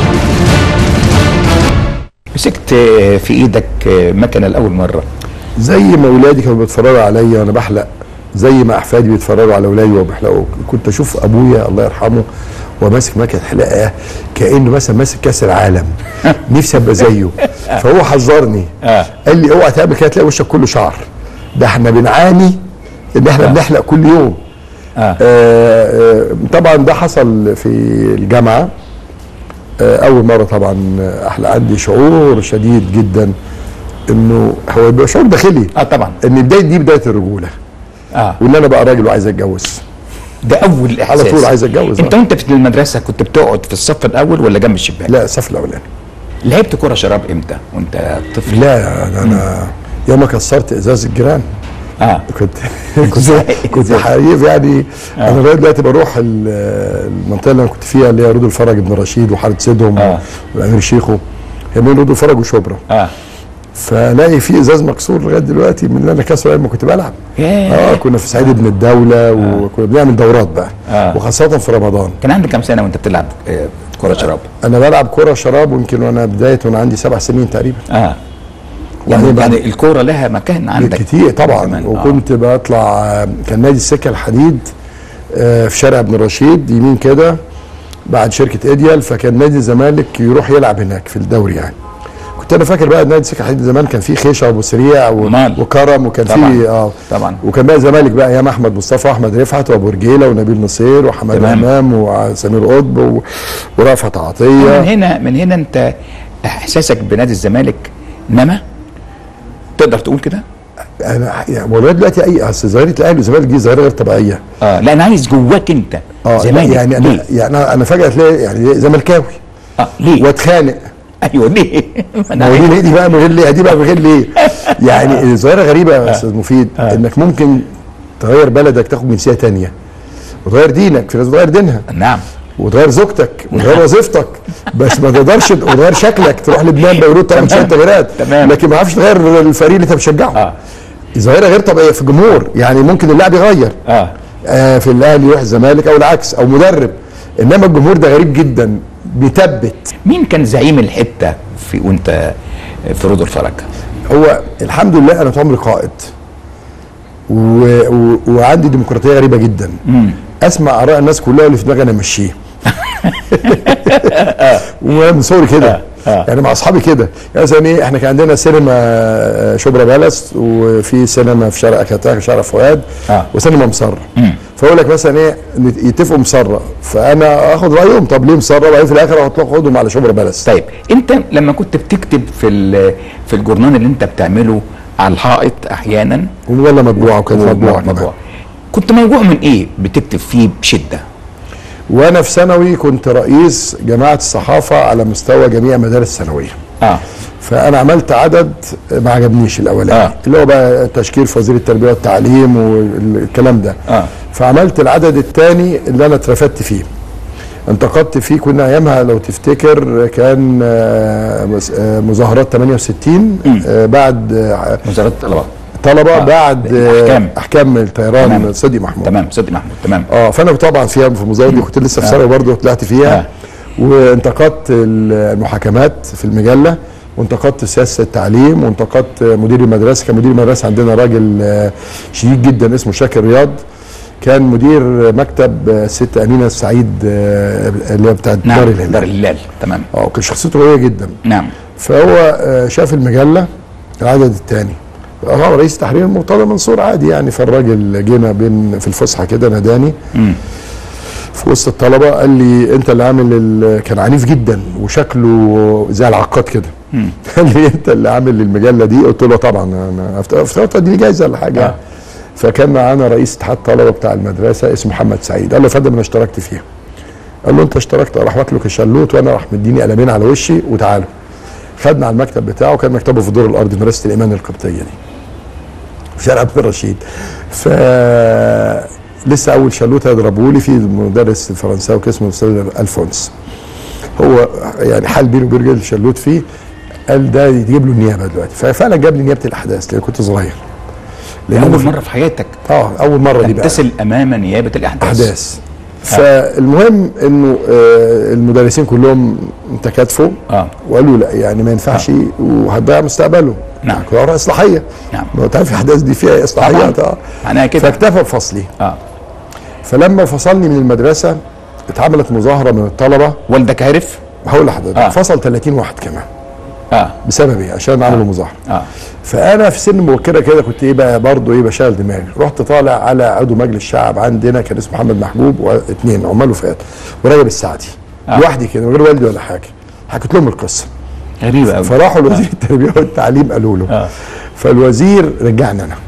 مسكت آه، في ايدك آه، مكنه لاول مره زي ما اولادي كانوا بيتفرجوا عليا وانا بحلق زي ما احفادي بيتفرجوا على اولادي وهو بيحلقوا كنت اشوف ابويا الله يرحمه وهو ماسك مكنه حلاقه كانه مثلا ماسك كاس العالم نفسي ابقى زيه فهو حذرني آه. قال لي اوعى تعمل كده تلاقي وشك كله شعر ده احنا بنعاني ان احنا بنحلق كل يوم آه. آه آه طبعا ده حصل في الجامعه آه اول مره طبعا احلق عندي شعور شديد جدا انه هو بيبقى شعور داخلي اه طبعا ان بدايه دي بدايه الرجوله اه وان انا بقى راجل وعايز اتجوز ده اول احساس طول عايز أتجوز، انت آه. وانت في المدرسه كنت بتقعد في الصف الاول ولا جنب الشباك لا الصف الاولاني لعبت كره شراب امتى وانت طفل لا انا انا يوم ما كسرت ازاز الجيران اه كنت كنت إزاي؟ كنت إزاي؟ حقيقي يعني انا لغايه دلوقتي بروح ال- المنطقه اللي انا كنت فيها اللي هي رود الفرج ابن رشيد وحاره سيدهم آه. وامير شيخو هي بين رود الفرج وشبرا اه فلاقي في ازاز مكسور لغايه دلوقتي من اللي انا كسره ايام ما كنت بلعب ياه. اه كنا في سعيد ابن الدوله وكنا بنعمل دورات بقى آه. وخاصه في رمضان كان عندك كام سنه وانت بتلعب آه، كره شراب انا بلعب كره شراب يمكن وانا بدايه وانا عندي سبع سنين تقريبا اه وبعدين يعني, بعد- يعني الكوره لها مكان عندك كتير طبعا كمان. آه. وكنت بطلع آه، كان نادي السكه الحديد آه، في شارع ابن رشيد يمين كده بعد شركه ايديال فكان نادي الزمالك يروح يلعب هناك في الدوري يعني كنت انا فاكر بقى نادي السكه الحديد زمان كان فيه خيشه وابو سريع و- أمال. وكرم وكان طبعاً. فيه اه طبعا وكان بقى الزمالك بقى ايام احمد مصطفى واحمد رفعت وابو رجيله ونبيل نصير وحماد تمام. امام وسمير قطب و- ورفعت من عطيه هنا من هنا انت احساسك بنادي الزمالك نما تقدر تقول كده انا يعني والله دلوقتي اي اصل ظاهره الاهلي والزمالك دي ظاهره غير طبيعيه اه لا انا عايز جواك انت اه لا، زمالك يعني انا ليه؟ يعني أنا- انا فجاه تلاقي يعني زملكاوي اه ليه؟ واتخانق ايوه ليه؟ ما هو دي ليه دي بقى من غير ليه دي بقى من غير ليه يعني ظاهره غريبه يا استاذ مفيد انك ممكن تغير بلدك تاخد جنسيه تانية وتغير دينك في ناس بتغير دينها نعم وتغير زوجتك وتغير وظيفتك بس ما تقدرش وتغير شكلك تروح لبنان بيروت تعمل شويه تغييرات تمام. لكن ما عرفش تغير الفريق اللي انت بتشجعه اه ظاهره غير طبيعيه في الجمهور يعني ممكن اللاعب يغير اه آه في الاهلي يروح الزمالك او العكس او مدرب انما الجمهور ده غريب جدا بيثبت مين كان زعيم الحته في وانت في رود الفرج؟ هو الحمد لله انا طول عمري قائد و... و... وعندي ديمقراطيه غريبه جدا اسمع اراء الناس كلها اللي في دماغي انا امشيه وانا من صغري كده آه. يعني مع اصحابي كده يعني مثلا ايه احنا كان عندنا سينما آه، شبرا بالاس وفي سينما في شارع اكاتاك شارع فؤاد آه. وسينما مصر فاقول لك مثلا ايه نت- يتفقوا مصر فانا اخد رايهم طب ليه مصر وبعدين في الاخر اخدهم على شبرا بالاس طيب انت لما كنت بتكتب في ال- في الجورنال اللي انت بتعمله على الحائط احيانا ولا مطبوعه وكانت مطبوعه كمان. مطبوع كنت موجوع من ايه بتكتب فيه بشده؟ وانا في ثانوي كنت رئيس جماعه الصحافه على مستوى جميع مدارس الثانويه اه فانا عملت عدد ما عجبنيش الاولاني آه. آه. اللي هو بقى تشكيل في وزير التربيه والتعليم والكلام ده آه. فعملت العدد الثاني اللي انا اترفدت فيه انتقدت فيه كنا ايامها لو تفتكر كان آه، مس- آه، مظاهرات 68 آه، بعد آه، وزاره الطلبه طلبه آه. بعد آه، أحكام. احكام الطيران تمام. صديق محمود تمام صدق محمود تمام اه فانا طبعا فيها في المظاهره دي كنت لسه في ثانوي برضه طلعت فيها آه. وانتقدت المحاكمات في المجله وانتقدت سياسه التعليم وانتقدت مدير المدرسه كان مدير المدرسه عندنا راجل آه، شديد جدا اسمه شاكر رياض كان مدير مكتب آه، الست امينه السعيد آه، اللي هي بتاعت نعم دار دار الهلال الهلال تمام اه كان شخصيته قويه جدا نعم فهو آه، شاف المجله العدد الثاني هو رئيس تحرير مرتضى منصور عادي يعني فالراجل جينا بين في الفسحه كده ناداني في وسط الطلبه قال لي انت اللي عامل ال- كان عنيف جدا وشكله زي العقاد كده قال لي انت اللي عامل المجله دي قلت له طبعا انا افت- افتكرت اديني جايزه ولا حاجه آه. فكان معانا رئيس اتحاد الطلبه بتاع المدرسه اسمه محمد سعيد قال له يا فندم انا اشتركت فيها قال له انت اشتركت راح واكلك الشلوت وانا راح مديني قلمين على وشي وتعالوا خدنا على المكتب بتاعه كان مكتبه في الدور الارضي مدرسه الايمان القبطيه دي في شارع ابن الرشيد ف لسه اول شلوت هيضربوا لي في المدرس الفرنساوي كان اسمه الاستاذ الفونس هو يعني حال بينه وبين الراجل الشلوت فيه قال ده يجيب له النيابه دلوقتي ففعلا جاب لي نيابه الاحداث لان كنت صغير لأن اول في- مره في حياتك اه اول مره دي بقى تمتثل امام نيابه الاحداث احداث فالمهم انه آه، المدرسين كلهم تكاتفوا اه وقالوا لا يعني ما ينفعش وهتضيع مستقبله نعم. كنت ورا اصلاحيه نعم. ما هو تعرف الاحداث دي فيها اصلاحيات اه معناها كده فاكتفى بفصلي اه فلما فصلني من المدرسه اتعملت مظاهره من الطلبه والدك عرف هقول لحضرتك آه. آه. فصل 30 واحد كمان اه بسببي عشان عملوا مظاهره اه فانا في سن مبكره كده كنت ايه بقى برضه ايه بشغل دماغي رحت طالع على عضو مجلس الشعب عندنا كان اسمه محمد محبوب واثنين عمال وفات وراجل السعدي آه. آه. لوحدي كده من غير والدي ولا حاجه حكيت لهم القصه غريبه قوي فراحوا لوزير التربيه والتعليم قالوا له آه. فالوزير رجعني انا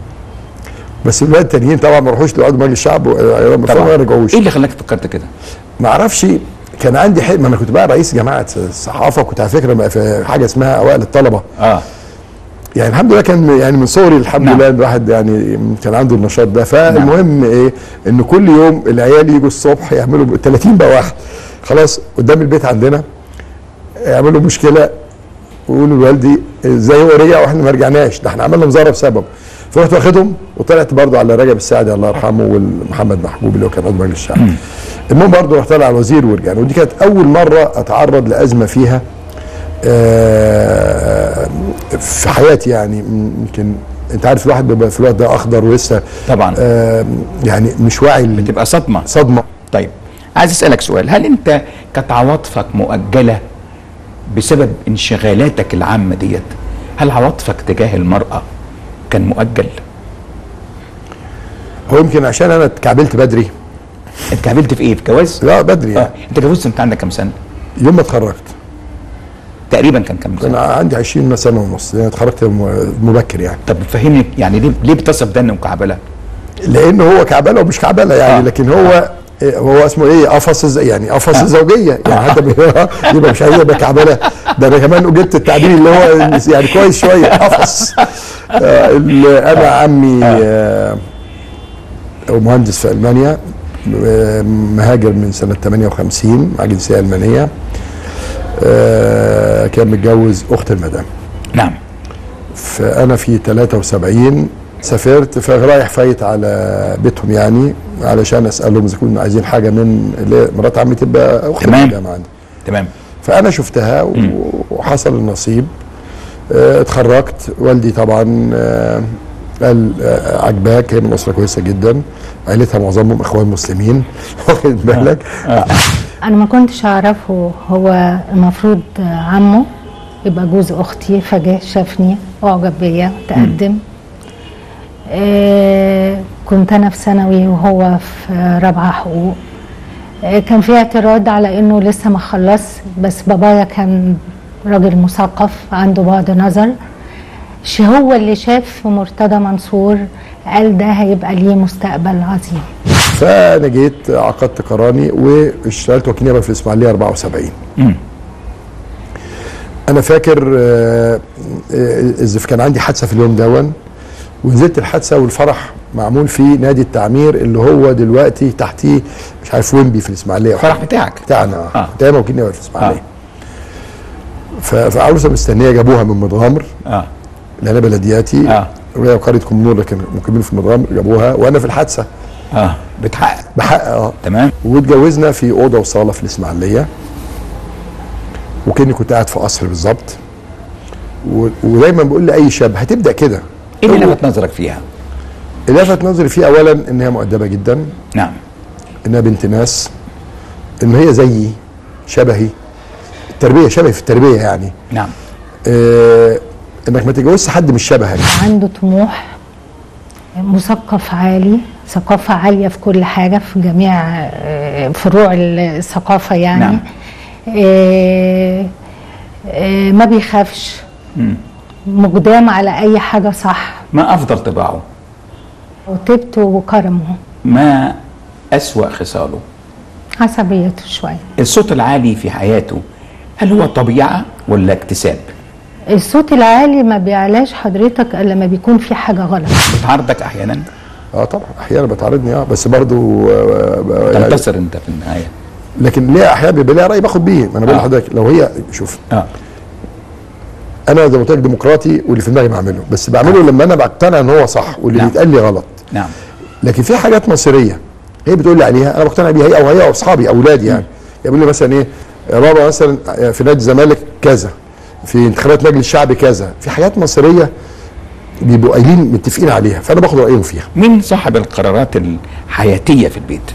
بس الولاد التانيين طبعا ما راحوش لعضو مجلس الشعب و- ما رجعوش ايه اللي خلاك فكرت كده؟ ما اعرفش كان عندي حلم ما انا كنت بقى رئيس جماعه الصحافه كنت على فكره بقى في حاجه اسمها اوائل الطلبه اه يعني الحمد لله كان يعني من صغري الحمد نعم. لله الواحد يعني كان عنده النشاط ده فالمهم ايه ان كل يوم العيال يجوا الصبح يعملوا 30 بقى واحد خلاص قدام البيت عندنا يعملوا مشكله ويقولوا لوالدي ازاي هو رجع واحنا ما رجعناش ده احنا عملنا مظاهره بسببه فرحت واخدهم وطلعت برضه على رجب السعدي الله يرحمه والمحمد محبوب اللي هو كان عضو مجلس الشعب المهم برضه رحت طالع على الوزير ورجعنا ودي كانت اول مره اتعرض لازمه فيها آه، في حياتي يعني يمكن انت عارف الواحد بيبقى في الوقت ده اخضر ولسه طبعا آه، يعني مش واعي بتبقى صدمه صدمه طيب عايز اسالك سؤال هل انت كانت عواطفك مؤجله بسبب انشغالاتك العامه ديت هل عواطفك تجاه المراه كان مؤجل هو يمكن عشان انا اتكعبلت بدري اتكعبلت في ايه في جواز لا بدري اه يعني انت جوزت انت عندك كام سنه يوم ما اتخرجت تقريبا كان كام كان سنه عندي 20 سنه ونص يعني اتخرجت م- مبكر يعني طب فهمني يعني ليه ليه بتصف ده انه مكعبله لان هو كعبله ومش كعبله يعني آه. آه. لكن هو هو اسمه ايه قفص الز- يعني قفص آه. الزوجيه يعني حتى بي- يبقى مش عايز يبقى كعبله ده انا كمان جبت التعبير اللي هو يعني كويس شويه قفص آه ال- انا عمي آه هو مهندس في المانيا آه، مهاجر من سنه 58 مع جنسيه المانيه آه كان متجوز اخت المدام نعم فانا في 73 سافرت فرايح فايت على بيتهم يعني علشان اسالهم اذا كنا عايزين حاجه من اللي مرات عمي تبقى اخت تمام. الجامعه عندي تمام فانا شفتها و- وحصل النصيب آه، اتخرجت والدي طبعا آه، قال آه، عجباك هي من اسره كويسه جدا عيلتها معظمهم اخوان مسلمين واخد بالك انا ما كنتش اعرفه هو المفروض عمه يبقى جوز اختي فجاه شافني اعجب بيا تقدم آه كنت انا في ثانوي وهو في رابعه حقوق آه كان في اعتراض على انه لسه ما خلص بس بابايا كان راجل مثقف عنده بعد نظر ش- هو اللي شاف في مرتضى منصور قال ده هيبقى ليه مستقبل عظيم فانا جيت عقدت قراني واشتغلت وكيل نيابه في الاسماعيليه 74 انا فاكر آه، آه، اذا كان عندي حادثه في اليوم دون ونزلت الحادثه والفرح معمول في نادي التعمير اللي هو دلوقتي تحتيه مش عارف وينبي في الاسماعيليه الفرح بتاعك بتاعنا آه. اه دايما وكيل نيابه في الاسماعيليه آه. ف- فعروسه مستنيه جابوها من متغمر اه لان بلدياتي آه. وهي قريه كمنور لكن مقيمين في متغمر جابوها وانا في الحادثه اه بتحقق بحق اه تمام واتجوزنا في اوضه وصاله في الاسماعيليه وكاني كنت قاعد في قصر بالظبط و- ودايما بقول لاي شاب هتبدا كده ايه اللي هو- لفت نظرك فيها اللي لفت نظري فيه اولا ان هي مؤدبه جدا نعم انها بنت ناس ان هي زيي شبهي التربيه شبهي في التربيه يعني نعم آه انك ما تتجوزش حد مش شبهك عنده طموح مثقف عالي ثقافة عالية في كل حاجة في جميع آه، فروع الثقافة يعني نعم. آه، آه، ما بيخافش مقدام على أي حاجة صح ما افضل طباعه وطيبته وكرمه ما اسوا خصاله عصبيته شوية الصوت العالي في حياته هل هو طبيعه ولا اكتساب الصوت العالي ما بيعلاش حضرتك إلا لما بيكون في حاجة غلط بتعارضك احيانا اه طبعا احيانا بتعرضني اه بس برضو آه آه، يعني تنتصر انت في النهايه لكن ليه احيانا بيبقى ليها راي باخد بيه ما انا بقول آه. لحضرتك لو هي شوف اه انا زي ما قلت لك ديمقراطي واللي في دماغي بعمله بس بعمله لما انا بقتنع ان هو صح واللي نعم. بيتقال لي غلط نعم لكن في حاجات مصيريه هي بتقول لي عليها انا بقتنع بيها هي او هي واصحابي اولادي يعني يقول لي مثلا ايه يا بابا مثلا في نادي الزمالك كذا في انتخابات مجلس الشعب كذا في حاجات مصيريه بيبقوا قايلين متفقين عليها فانا باخد رايهم فيها مين صاحب القرارات الحياتيه في البيت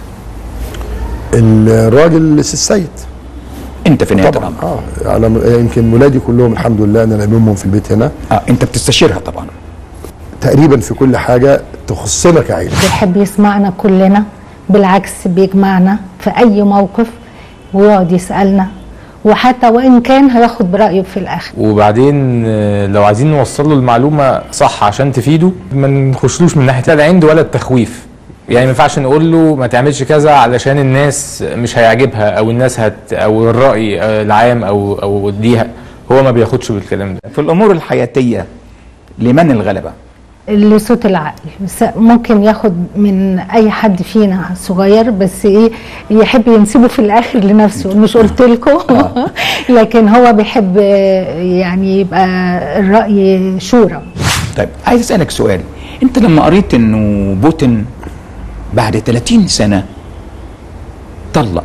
الراجل السي السيد انت في نهايه طبعا الامر اه على يمكن ولادي كلهم الحمد لله انا لاممهم في البيت هنا اه انت بتستشيرها طبعا تقريبا في كل حاجه تخصنا كعيله بيحب يسمعنا كلنا بالعكس بيجمعنا في أي موقف ويقعد يسألنا وحتى وإن كان هياخد برأيه في الآخر وبعدين آه، لو عايزين نوصل له المعلومه صح عشان تفيده ما نخشلوش من ناحيه لا العند ولا التخويف يعني ما ينفعش نقول له ما تعملش كذا علشان الناس مش هيعجبها او الناس هت او الراي آه، العام او او ليها هو ما بياخدش بالكلام ده في الامور الحياتيه لمن الغلبه اللي صوت العقل بس ممكن ياخد من اي حد فينا صغير بس ايه يحب ينسبه في الاخر لنفسه مش قلت لكم لكن هو بيحب يعني يبقى الراي شورى طيب عايز اسالك سؤال انت لما قريت انه بوتين بعد 30 سنه اتطلق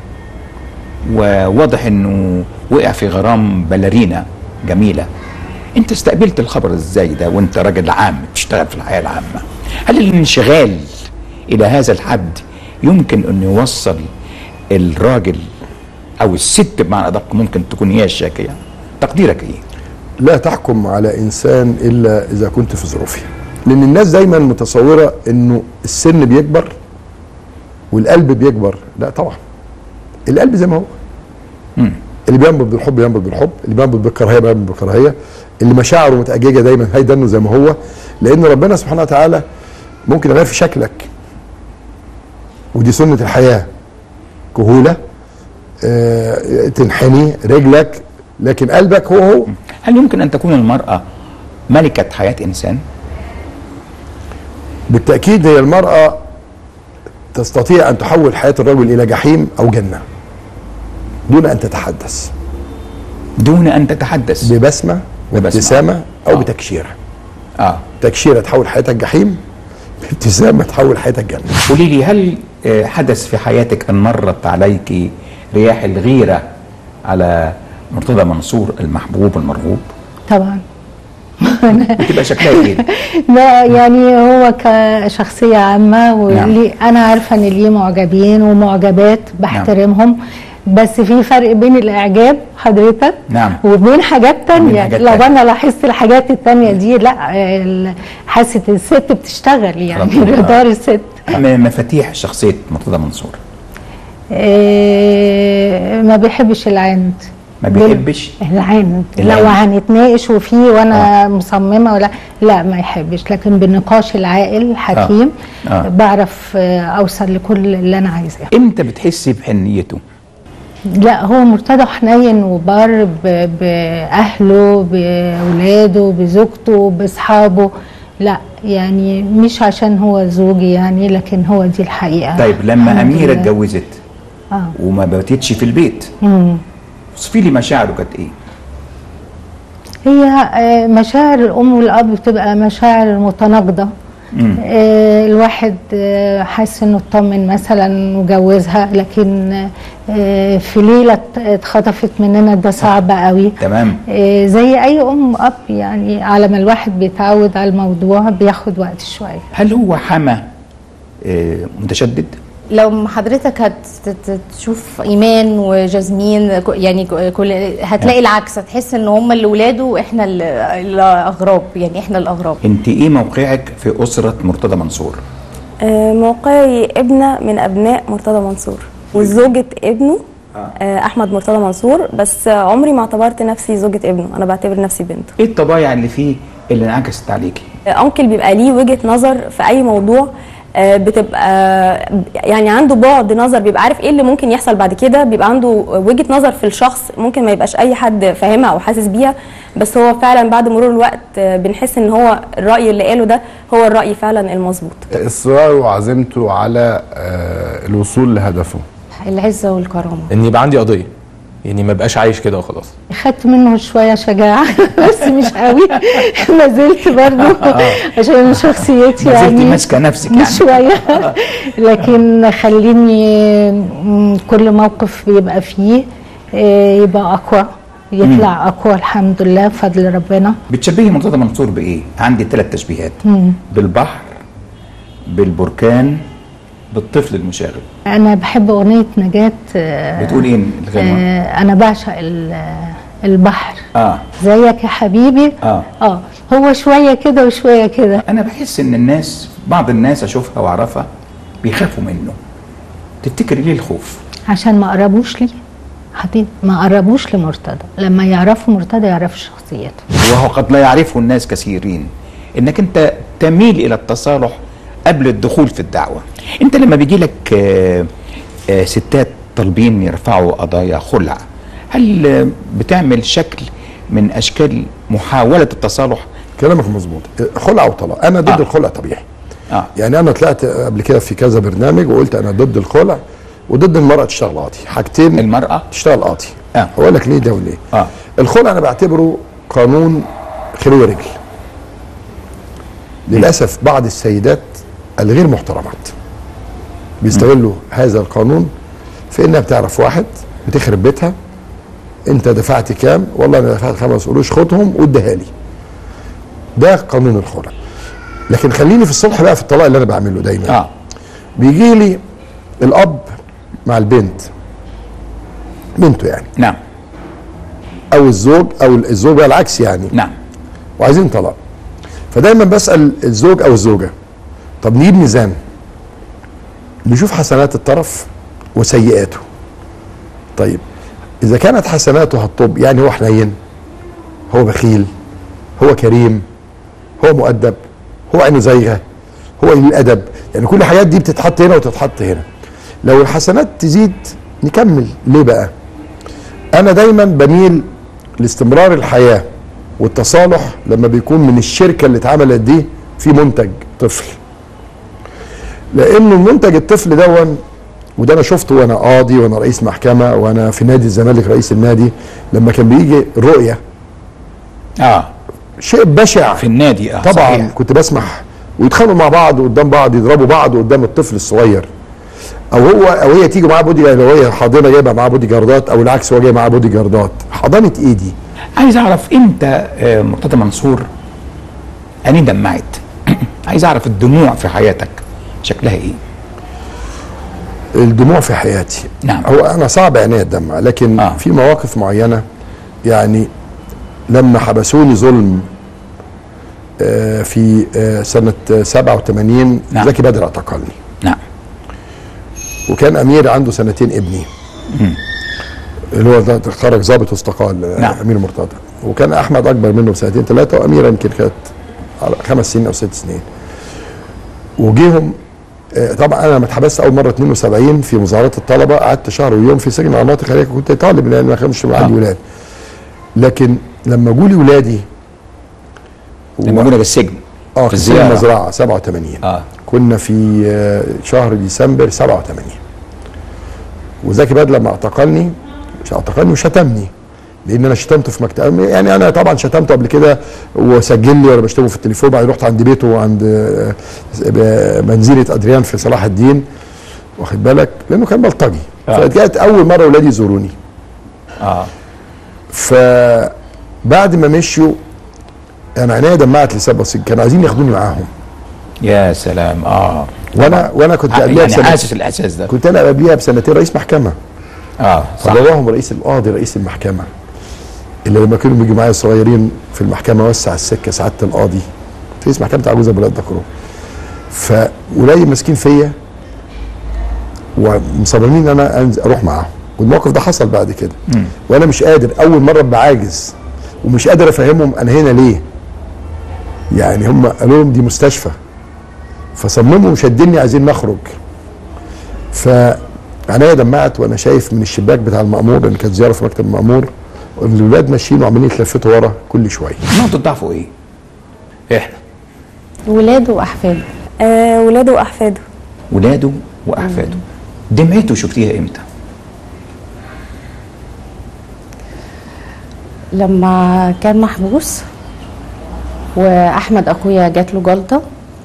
وواضح انه وقع في غرام باليرينا جميله انت استقبلت الخبر ازاي ده وانت راجل عام بتشتغل في الحياه العامه هل الانشغال الى هذا الحد يمكن انه يوصل الراجل او الست بمعنى ادق ممكن تكون هي الشاكيه تقديرك ايه لا تحكم على انسان الا اذا كنت في ظروفه لان الناس دايما متصوره انه السن بيكبر والقلب بيكبر لا طبعا القلب زي ما هو اللي بينبض بالحب ينبض بالحب اللي بينبض بالكراهيه بينبض بالكراهيه اللي مشاعره متأججة دايما هيدنه زي ما هو لان ربنا سبحانه وتعالى ممكن يغير في شكلك ودي سنه الحياه كهوله آه تنحني رجلك لكن قلبك هو هو هل يمكن ان تكون المراه ملكه حياه انسان بالتاكيد هي المراه تستطيع ان تحول حياه الرجل الى جحيم او جنه دون ان تتحدث دون ان تتحدث ببسمه وابتسامه او آه. بتكشيره اه تكشيره تحول حياتك جحيم بابتسامه تحول حياتك جنه قولي لي هل آه، حدث في حياتك ان مرت عليك رياح الغيره على مرتضى منصور المحبوب المرغوب طبعا بتبقى شكلها ايه لا يعني هو كشخصية عامة ولي أنا عارفة إن ليه معجبين ومعجبات بحترمهم بس في فرق بين الإعجاب حضرتك نعم. وبين حاجات تانية حاجات لو تانية. أنا لاحظت الحاجات التانية دي لا ال- حاسة الست بتشتغل يعني ربنا. رادار الست م- مفاتيح شخصيه مرتضى منصور إيه ما بيحبش العند ما بال- بيحبش العند العند. لو هنتناقش وفيه وانا مصممه ولا لا ما يحبش لكن بالنقاش العاقل الحكيم آه. آه. بعرف آه، اوصل لكل اللي انا عايزاه امتى بتحسي بحنيته لا هو مرتضى حنين وبر ب- باهله باولاده بزوجته باصحابه لا يعني مش عشان هو زوجي يعني لكن هو دي الحقيقه طيب لما الحمد اميره لله. اتجوزت اه وما باتتش في البيت مم. وصفي لي مشاعره كانت ايه هي آه، مشاعر الام والاب بتبقى مشاعر متناقضه آه، الواحد آه، حاسس انه اطمن مثلا وجوزها لكن آه، في ليله ات- اتخطفت مننا ده صعب قوي تمام آه، زي اي ام اب يعني على ما الواحد بيتعود على الموضوع بياخد وقت شويه هل هو حما آه، متشدد لو حضرتك هتشوف ايمان وجازمين ك- يعني ك- كل هتلاقي العكس هتحس ان هم اللي ولاده واحنا ال- الاغراب يعني احنا الاغراب انت ايه موقعك في اسره مرتضى منصور آه، موقعي ابنة من أبناء مرتضى منصور وزوجة ابنه آه، أحمد مرتضى منصور بس آه، عمري ما اعتبرت نفسي زوجة ابنه أنا بعتبر نفسي بنته ايه الطبايع اللي فيه اللي انعكست عليكي آه، أنكل بيبقى ليه وجهة نظر في أي موضوع آه، بتبقى يعني عنده بعد نظر بيبقى عارف ايه اللي ممكن يحصل بعد كده بيبقى عنده وجهة نظر في الشخص ممكن ما يبقاش اي حد فاهمها او حاسس بيها بس هو فعلا بعد مرور الوقت آه، بنحس ان هو الرأي اللي قاله ده هو الرأي فعلا المظبوط اصراره وعزيمته على آه، الوصول لهدفه العزه والكرامه ان يبقى عندي قضيه يعني ما بقاش عايش كده وخلاص خدت منه شويه شجاعه بس مش قوي ما زلت برضه عشان شخصيتي ما زلتي يعني ماسكه نفسك يعني شويه لكن خليني م، كل موقف بيبقى فيه آه، يبقى اقوى يطلع اقوى الحمد لله بفضل ربنا بتشبهي مرتضى منصور بايه عندي ثلاث تشبيهات بالبحر بالبركان بالطفل المشاغب انا بحب اغنيه نجاة آه، بتقول ايه الغنوه آه، انا بعشق ال- البحر اه زيك يا حبيبي اه اه هو شويه كده وشويه كده انا بحس ان الناس بعض الناس اشوفها واعرفها بيخافوا منه تفتكري ليه الخوف عشان ما قربوش لي حبيبي ما قربوش لمرتضى لما يعرفوا مرتضى يعرفوا شخصيته وهو قد لا يعرفه الناس كثيرين انك انت تميل الى التصالح قبل الدخول في الدعوه انت لما بيجي لك آه، آه، ستات طالبين يرفعوا قضايا خلع هل آه، بتعمل شكل من اشكال محاوله التصالح كلامك مظبوط خلع وطلاق انا ضد آه. آه. الخلع طبيعي اه يعني انا طلعت قبل كده في كذا برنامج وقلت انا ضد الخلع وضد المراه تشتغل قاضي حاجتين المراه تشتغل قاضي آه. اقول لك ليه ده وليه اه الخلع انا بعتبره قانون خلو رجل للاسف بعض السيدات الغير محترمات بيستغلوا هذا القانون في انها بتعرف واحد بتخرب بيتها انت دفعت كام والله انا دفعت خمس قروش خدهم واديها لي ده قانون الخلع لكن خليني في الصلح بقى في الطلاق اللي انا بعمله دايما اه بيجي لي الاب مع البنت بنته يعني نعم او الزوج او الزوج بقى العكس يعني نعم وعايزين طلاق فدايما بسال الزوج او الزوجه طب نجيب ميزان نشوف حسنات الطرف وسيئاته طيب اذا كانت حسناته هتطب يعني هو حنين هو بخيل هو كريم هو مؤدب هو عينه زايغه هو قليل الادب يعني كل الحاجات دي بتتحط هنا وتتحط هنا لو الحسنات تزيد نكمل ليه بقى انا دايما بميل لاستمرار الحياه والتصالح لما بيكون من الشركه اللي اتعملت دي في منتج طفل لانه المنتج الطفل دون وده انا شفته وانا قاضي وانا رئيس محكمه وانا في نادي الزمالك رئيس النادي لما كان بيجي الرؤيه اه شيء بشع في النادي اه طبعا صحيح. كنت بسمح ويتخانقوا مع بعض قدام بعض يضربوا بعض قدام الطفل الصغير او هو او هي تيجي معاه بودي لو هي حاضنه جايبه معاه بودي جاردات او العكس هو جاي معاه بودي جاردات حضانه ايه دي؟ عايز اعرف امتى آه، مرتضى منصور اني دمعت عايز اعرف الدموع في حياتك شكلها ايه الدموع في حياتي نعم. هو انا صعب عينيا الدمع لكن آه. آه. في مواقف معينه يعني لما حبسوني ظلم آه، في آه، سنه آه، 87 نعم. زكي بدر اعتقلني نعم وكان امير عنده سنتين ابني اللي هو ده خرج ضابط واستقال آه، نعم. امير مرتضى وكان احمد اكبر منه بسنتين ثلاثه واميره يمكن كانت على خمس سنين او ست سنين وجيهم آه، طبعا انا لما اتحبست اول مره 72 في مظاهرات الطلبه قعدت شهر ويوم في سجن مناطق خارجيه كنت طالب لان ما كانش عندي آه. ولاد لكن لما جولي ولادي لما كنا بالسجن اه في في سجن الزيارة. المزرعه 87 اه كنا في آه، شهر ديسمبر 87 وزكي بدر لما اعتقلني مش اعتقلني وشتمني لان انا شتمته في مكتب يعني انا طبعا شتمته قبل كده وسجل لي وانا بشتمه في التليفون بعدين رحت عند بيته عند آه، آه، منزله ادريان في صلاح الدين واخد بالك لانه كان بلطجي آه. فكانت اول مره اولادي يزوروني اه فبعد ما مشوا انا عينيا دمعت لسبب بسيط كانوا عايزين ياخدوني معاهم يا سلام اه وانا وانا كنت قبلها يعني بسنة حاسس الاحساس ده كنت انا قبليها بسنتين رئيس محكمه اه صح فباباهم رئيس القاضي رئيس المحكمه اللي لما كانوا بيجوا معايا صغيرين في المحكمه وسع السكه سعاده القاضي رئيس محكمه عجوز ابو الولاد ذكره فقليل ماسكين فيا ومصممين ان انا أنزل اروح معاهم والموقف ده حصل بعد كده وانا مش قادر اول مره ابقى عاجز ومش قادر افهمهم انا هنا ليه يعني هم قالوا لهم دي مستشفى فصمموا وشدني عايزين نخرج فعينيا دمعت وانا شايف من الشباك بتاع المأمور لان كانت زياره في مكتب المأمور ان الولاد ماشيين وعمالين يتلفتوا ورا كل شويه نقطة ضعفه ايه؟ احنا ولاده واحفاده آه ولاده واحفاده ولاده واحفاده دمعته شفتيها امتى؟ لما كان محبوس واحمد اخويا جات له جلطه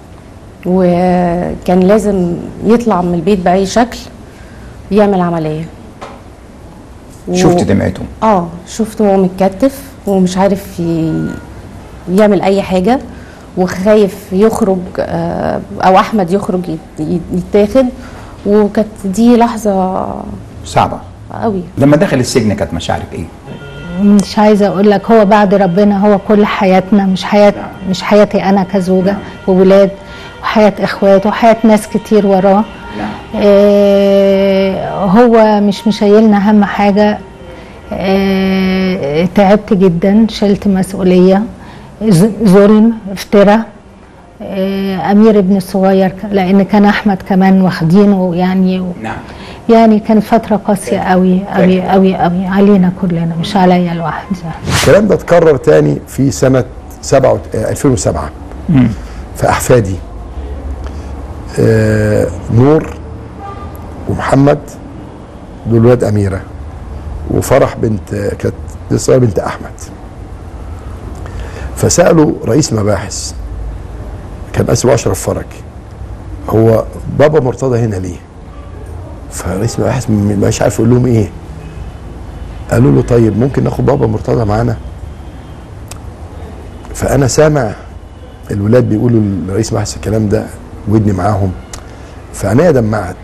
وكان لازم يطلع من البيت باي شكل يعمل عمليه و- شفت دمعته اه شفته وهو متكتف ومش عارف ي- يعمل اي حاجه وخايف يخرج آه، او احمد يخرج يت- يت- يتاخد وكانت دي لحظه صعبة قوي لما دخل السجن كانت مشاعرك ايه؟ مش عايزه اقول لك هو بعد ربنا هو كل حياتنا مش حياه مش حياتي انا كزوجه وولاد وحياه اخوات وحياه ناس كتير وراه إيه هو مش مشايلنا اهم حاجه إيه تعبت جدا شلت مسؤوليه ز- ظلم افتراء إيه امير ابن الصغير ك- لان كان احمد كمان واخدينه يعني نعم يعني كانت فتره قاسيه قوي قوي قوي قوي علينا كلنا مش عليا لوحدي الكلام ده اتكرر تاني في سنه 7 2007 في احفادي آه نور ومحمد دول ولاد اميره وفرح بنت كانت لسه بنت احمد فسالوا رئيس مباحث كان اسمه اشرف فرج هو بابا مرتضى هنا ليه؟ فرئيس المباحث م- مش عارف يقول لهم ايه قالوا له طيب ممكن ناخد بابا مرتضى معانا فانا سامع الولاد بيقولوا لرئيس المباحث الكلام ده ودني معاهم فعينيا دمعت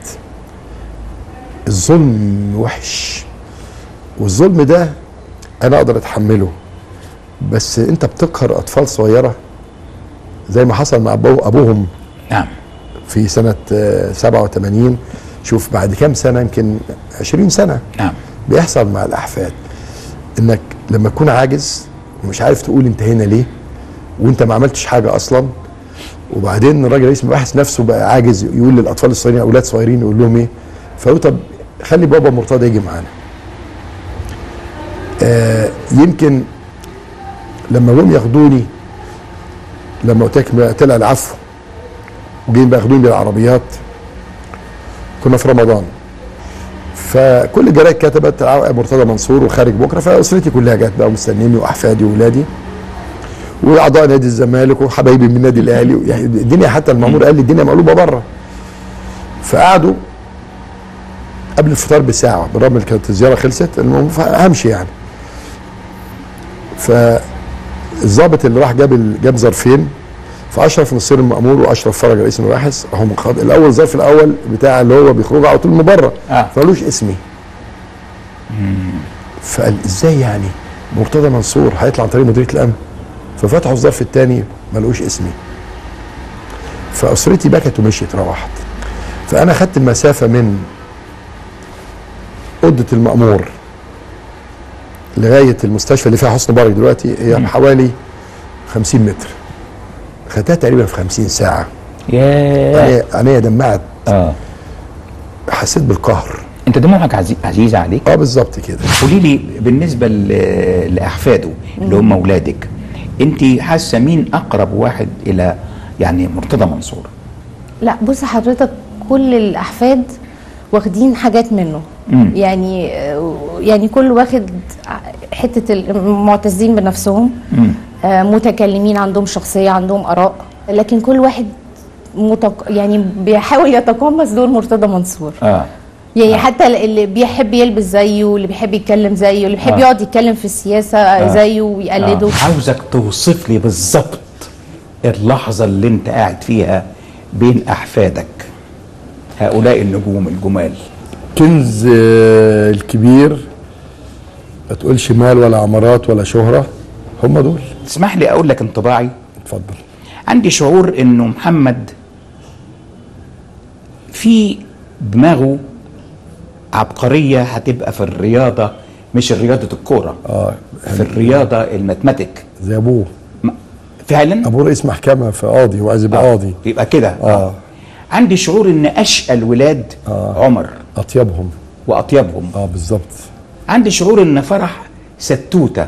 الظلم وحش والظلم ده انا اقدر اتحمله بس انت بتقهر اطفال صغيره زي ما حصل مع أبو ابوهم نعم في سنه آه، 87 شوف بعد كام سنه يمكن 20 سنه نعم بيحصل مع الاحفاد انك لما تكون عاجز ومش عارف تقول انت هنا ليه وانت ما عملتش حاجه اصلا وبعدين الراجل رئيس المباحث نفسه بقى عاجز يقول للاطفال الصغيرين اولاد صغيرين يقول لهم ايه فقالوا طب خلي بابا مرتضى يجي معانا آه يمكن لما جم ياخدوني لما قلت لك بقى طلع العفو وجايين بقى ياخدوني بالعربيات كنا في رمضان فكل الجرايد كتبت الع- مرتضى منصور وخارج بكره فاسرتي كلها جت بقى مستنيني واحفادي واولادي واعضاء نادي الزمالك وحبايبي من النادي الاهلي يعني الدنيا حتى المامور قال لي الدنيا مقلوبه بره فقعدوا قبل الفطار بساعه بالرغم ان كانت الزياره خلصت المهم همشي يعني فالظابط اللي راح جاب ال- جاب ظرفين فاشرف نصير المامور واشرف فرج رئيس المباحث هم خد الاول الظرف الاول بتاع اللي هو بيخرجوا على طول من بره آه. فقالوش اسمي فقال ازاي يعني مرتضى منصور هيطلع عن طريق مديريه الامن ففتحوا الظرف الثاني ما لقوش اسمي فاسرتي بكت ومشيت روحت فانا خدت المسافه من اوضه المامور لغايه المستشفى اللي فيها حسن مبارك دلوقتي هي حوالي 50 متر خدتها تقريبا في 50 ساعه ياه عينيا عينيا دمعت اه حسيت بالقهر انت دموعك عزي... عزيزه عليك اه بالظبط كده قولي لي بالنسبه ل- لاحفاده اللي هم اولادك انت حاسه مين اقرب واحد الى يعني مرتضى منصور لا بص حضرتك كل الاحفاد واخدين حاجات منه مم. يعني يعني كل واخد حته المعتزين بنفسهم مم. آه، متكلمين عندهم شخصيه عندهم اراء لكن كل واحد متق... يعني بيحاول يتقمص دور مرتضى منصور اه يعني حتى اللي بيحب يلبس زيه واللي بيحب يتكلم زيه اللي بيحب آه. يقعد يتكلم في السياسه زيه ويقلده آه. عاوزك توصف لي بالظبط اللحظه اللي انت قاعد فيها بين احفادك هؤلاء النجوم الجمال كنز آه، الكبير ما تقولش مال ولا عمارات ولا شهرة هم دول تسمح لي اقول لك انطباعي اتفضل عندي شعور انه محمد في دماغه عبقريه هتبقى في الرياضه مش رياضه الكوره اه في الرياضه الماتماتيك زي ابوه م- فعلا ابوه رئيس محكمة في قاضي وعايز يبقى قاضي يبقى كده آه. عندي شعور ان اشقى الولاد آه. عمر اطيبهم واطيبهم اه بالظبط عندي شعور ان فرح ستوته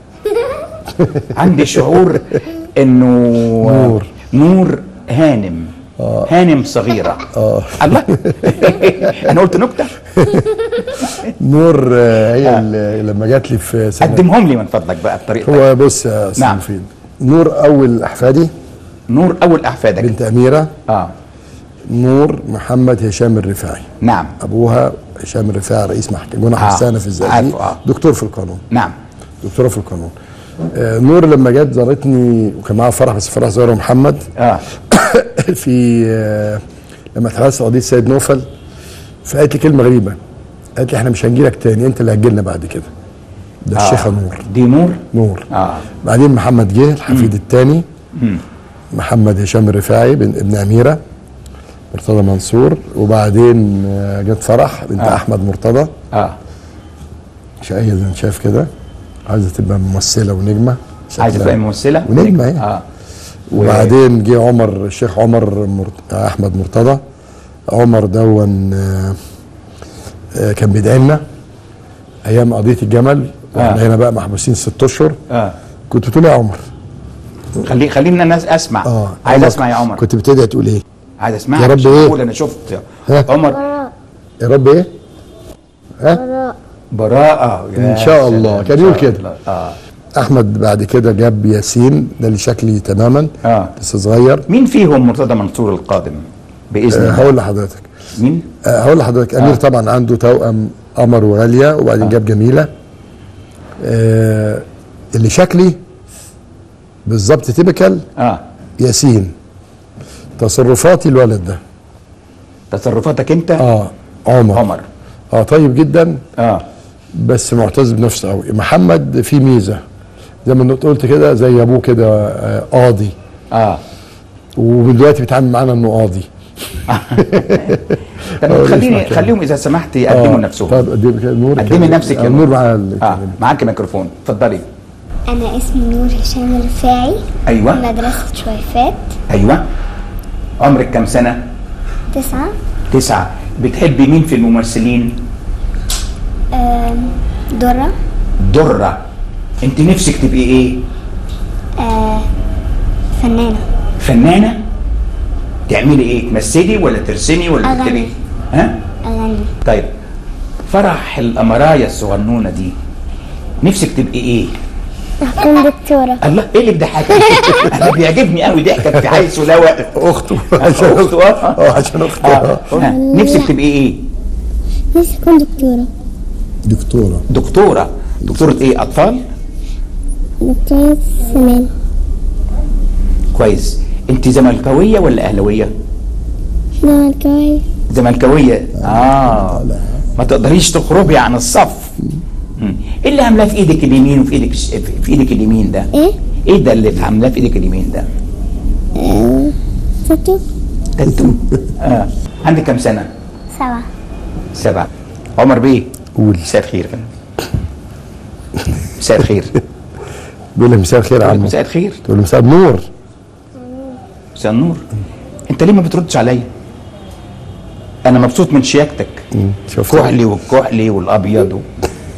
عندي شعور انه نور. نور هانم آه. هانم صغيره اه الله انا قلت نكته نور آه، هي اللي لما جات لي في سنة قدمهم لي من فضلك بقى بطريقتك هو بص يا استاذ نعم. مفيد نور اول احفادي نور اول احفادك بنت اميره اه نور محمد هشام الرفاعي نعم ابوها هشام الرفاعي رئيس محكمه جنى آه. حسانه في الزقازيق عارفه، آه. دكتور في القانون نعم دكتوره في القانون آه نور لما جت زارتني وكان معاها فرح بس فرح زاره محمد اه في آه لما اتحبست قضيه سيد نوفل فقالت لي كلمه غريبه قالت لي احنا مش هنجي لك تاني انت اللي هتجي لنا بعد كده ده الشيخه نور دي نور نور اه بعدين محمد جه الحفيد الثاني محمد هشام الرفاعي بن ابن اميره مرتضى منصور وبعدين آه، جت فرح بنت آه. احمد مرتضى اه شقيه زي ما انت شايف كده عايزه تبقى ممثله ونجمه عايزه شكلها. تبقى ممثله ونجمه اهي اه وبعدين جه عمر الشيخ عمر مرت... احمد مرتضى عمر دون آه، آه، كان بيدعي لنا ايام قضيه الجمل واحنا آه. هنا بقى محبوسين ست اشهر اه كنت بتقول إيه يا عمر خلي خلينا الناس اسمع اه عايز عمر، اسمع يا عمر كنت بتدعي تقول ايه عايز اسمع يا رب إيه؟ انا شفت ها؟ عمر يا رب ايه ها براءة يا إن شاء الله. سلام، كان إن يقول شاء كده. الله. اه احمد بعد كده جاب ياسين ده اللي شكلي تماما اه لسه صغير مين فيهم مرتضى منصور القادم؟ باذن آه الله هقول لحضرتك مين آه هقول لحضرتك امير طبعا عنده توأم قمر وغاليه وبعدين جاب جميله آه اللي شكلي بالظبط تيبيكال اه ياسين تصرفاتي الولد ده تصرفاتك انت اه عمر عمر اه طيب جدا اه بس معتز بنفسه قوي محمد فيه ميزه زي ما انت قلت كده زي ابوه كده آه قاضي اه ودلوقتي بيتعامل معانا انه قاضي طب آه، خليني نسمع كده. خليهم اذا سمحت يقدموا آه، نفسهم طب قدمي كده نور قدمي كده. نفسك آه، يا نور نور معاها ال- اه معاك ميكروفون اتفضلي أنا اسمي نور هشام الرفاعي ايوه مدرسة شويفات ايوه عمرك كام سنه تسعة تسعة بتحبي مين في الممثلين آم، درة درة انت نفسك تبقي ايه آه، فنانة فنانة تعملي ايه تمثلي ولا ترسمي ولا أغني. تكتبي ها أغني طيب فرح الأمراية الصغنونة دي نفسك تبقي ايه أكون دكتورة الله ايه اللي بضحكك انا بيعجبني قوي ضحكك في حيث لواء اخته عشان اخته اه عشان اخته آه. آه. آه. نفسك تبقي ايه نفسي أكون دكتورة دكتوره دكتورة دكتورة ايه اطفال دكتورة سنان كويس انت زملكاوية ولا اهلاوية زملكاوية زملكاوية اه ما تقدريش تخرجي عن الصف مم. ايه اللي عاملاه في ايدك اليمين وفي ايدك الش- في ايدك اليمين ده إيه؟ ايه ده اللي عاملاه في ايدك اليمين ده ستة تاتو اه عندك كام سنه سبعة سبعة عمر بيه قول. مساء الخير يا فندم. مساء الخير بيقول لي مساء الخير يا عمو مساء الخير تقول له مساء النور مساء النور انت ليه ما بتردش عليا انا مبسوط من شياكتك شفت كحلي والكحلي والابيض و...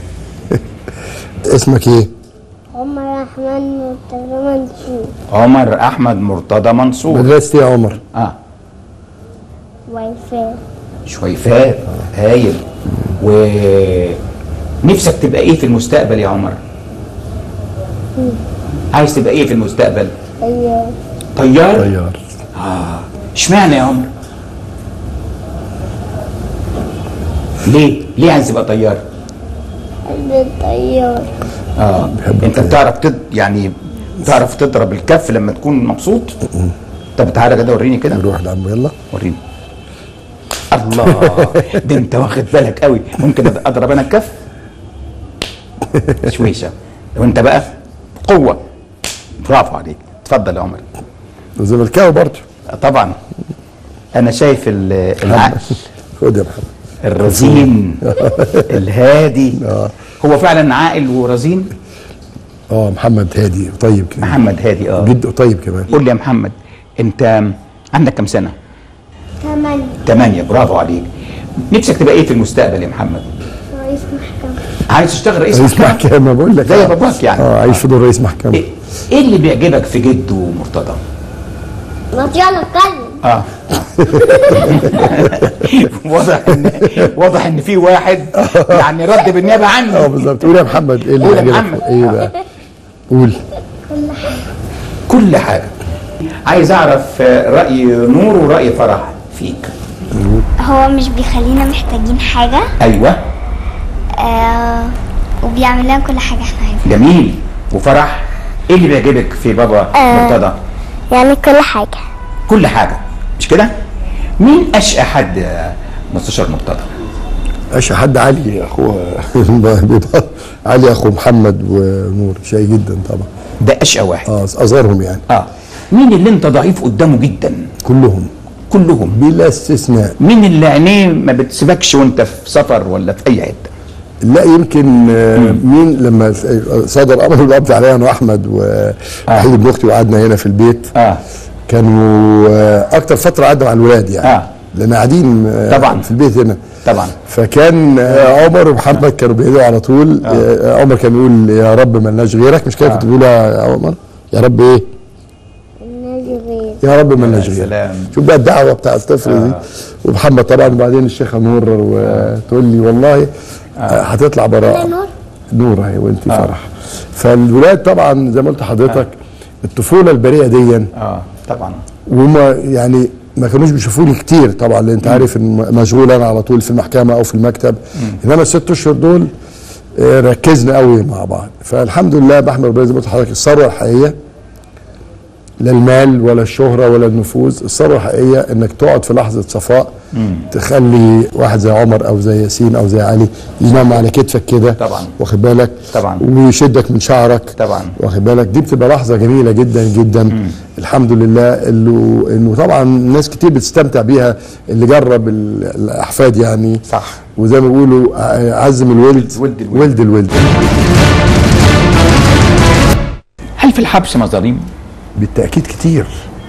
اسمك ايه؟ عمر رحمن مرتضى منصور عمر احمد مرتضى منصور مدرسة ايه يا عمر؟ اه ويفاء شويفات هايل و نفسك تبقى ايه في المستقبل يا عمر عايز تبقى ايه في المستقبل هي طيار طيار اشمعنى يا عمر ليه ليه عايز تبقى طيار الطيار اه بحب انت الطيار. بتعرف تد... يعني بتعرف تضرب الكف لما تكون مبسوط طب تعالى كده وريني كده نروح لعمو يلا وريني الله ده انت واخد بالك قوي ممكن أد- اضرب انا الكف شويشه وانت بقى قوه برافو عليك اتفضل يا عمر زملكاوي برضه طبعا انا شايف ال- العقل خد يا محمد الرزين الهادي آه. هو فعلا عاقل ورزين اه محمد هادي طيب كده محمد هادي اه جد طيب كمان قول لي يا محمد انت عندك كم سنه ثمانية ثمانية برافو عليك نفسك تبقى ايه في المستقبل يا محمد رئيس محكمة عايز تشتغل رئيس رئيس محكمة محكمة بقول لك زي آه. باباك يعني. اه عايش في دور رئيس محكمة ايه إيه اللي بيعجبك في جده مرتضى ما يلا اتكلم اه واضح ان واضح ان في واحد يعني رد بالنيابه اه عني بالظبط قول يا محمد ايه اللي قول يا بيعجبك محمد. ايه بقى قول كل حاجه عايز اعرف آه، راي نور وراي فرح فيك هو مش بيخلينا محتاجين حاجة ايوه آه وبيعمل لنا كل حاجة احنا عايزينها جميل وفرح ايه اللي بيعجبك في بابا آه. مرتضى يعني كل حاجة كل حاجه مش كده مين اشقى حد يا مستشار مرتضى اشهى حد علي اخوه بيبقى علي اخو محمد ونور شقي جدا طبعا ده اشقى واحد اه اصغرهم يعني اه مين اللي انت ضعيف قدامه جدا كلهم كلهم بلا استثناء مين اللي عينيه ما بتسيبكش وانت في سفر ولا في اي حته لا يمكن آه، مين لما صدر امر القبض عليا انا واحمد ووحيد ابن اختي وقعدنا هنا في البيت اه كانوا آه، اكتر فتره قعدنا مع الولاد يعني آه. لان قاعدين آه، طبعا. في البيت هنا طبعا فكان آه، عمر ومحمد كانوا بيدعوا على طول آه. عمر كان يقول يا رب ما لناش غيرك مش كده كنت بتقول يا عمر يا رب ايه يا رب ما لناش يا غيرك سلام. شوف بقى الدعوه بتاع الطفل دي ومحمد طبعا وبعدين الشيخه نور وتقول لي والله آه. هتطلع براءه نور نور اهي وانت فرح فالولاد طبعا زي ما قلت لحضرتك الطفوله البريئه دي اه طبعا وهم يعني ما كانوش بيشوفوني كتير طبعا لان انت عارف ان مشغول انا على طول في المحكمه او في المكتب انما الست اشهر دول آه، ركزنا قوي مع بعض فالحمد لله بحمد ربنا زي ما قلت لحضرتك الثروه الحقيقيه لا المال ولا الشهره ولا النفوذ الثروه الحقيقيه انك تقعد في لحظه صفاء تخلي واحد زي عمر او زي ياسين او زي علي ينام على كتفك كده طبعا. واخد بالك طبعا. ويشدك من شعرك طبعا. واخد بالك دي بتبقى لحظه جميله جدا جدا الحمد لله اللي انه طبعا ناس كتير بتستمتع بيها اللي جرب ال- الاحفاد يعني صح. وزي ما بيقولوا ع- عزم الولد ولد الولد. ولد الولد هل في الحبس مظالم؟ بالتاكيد كتير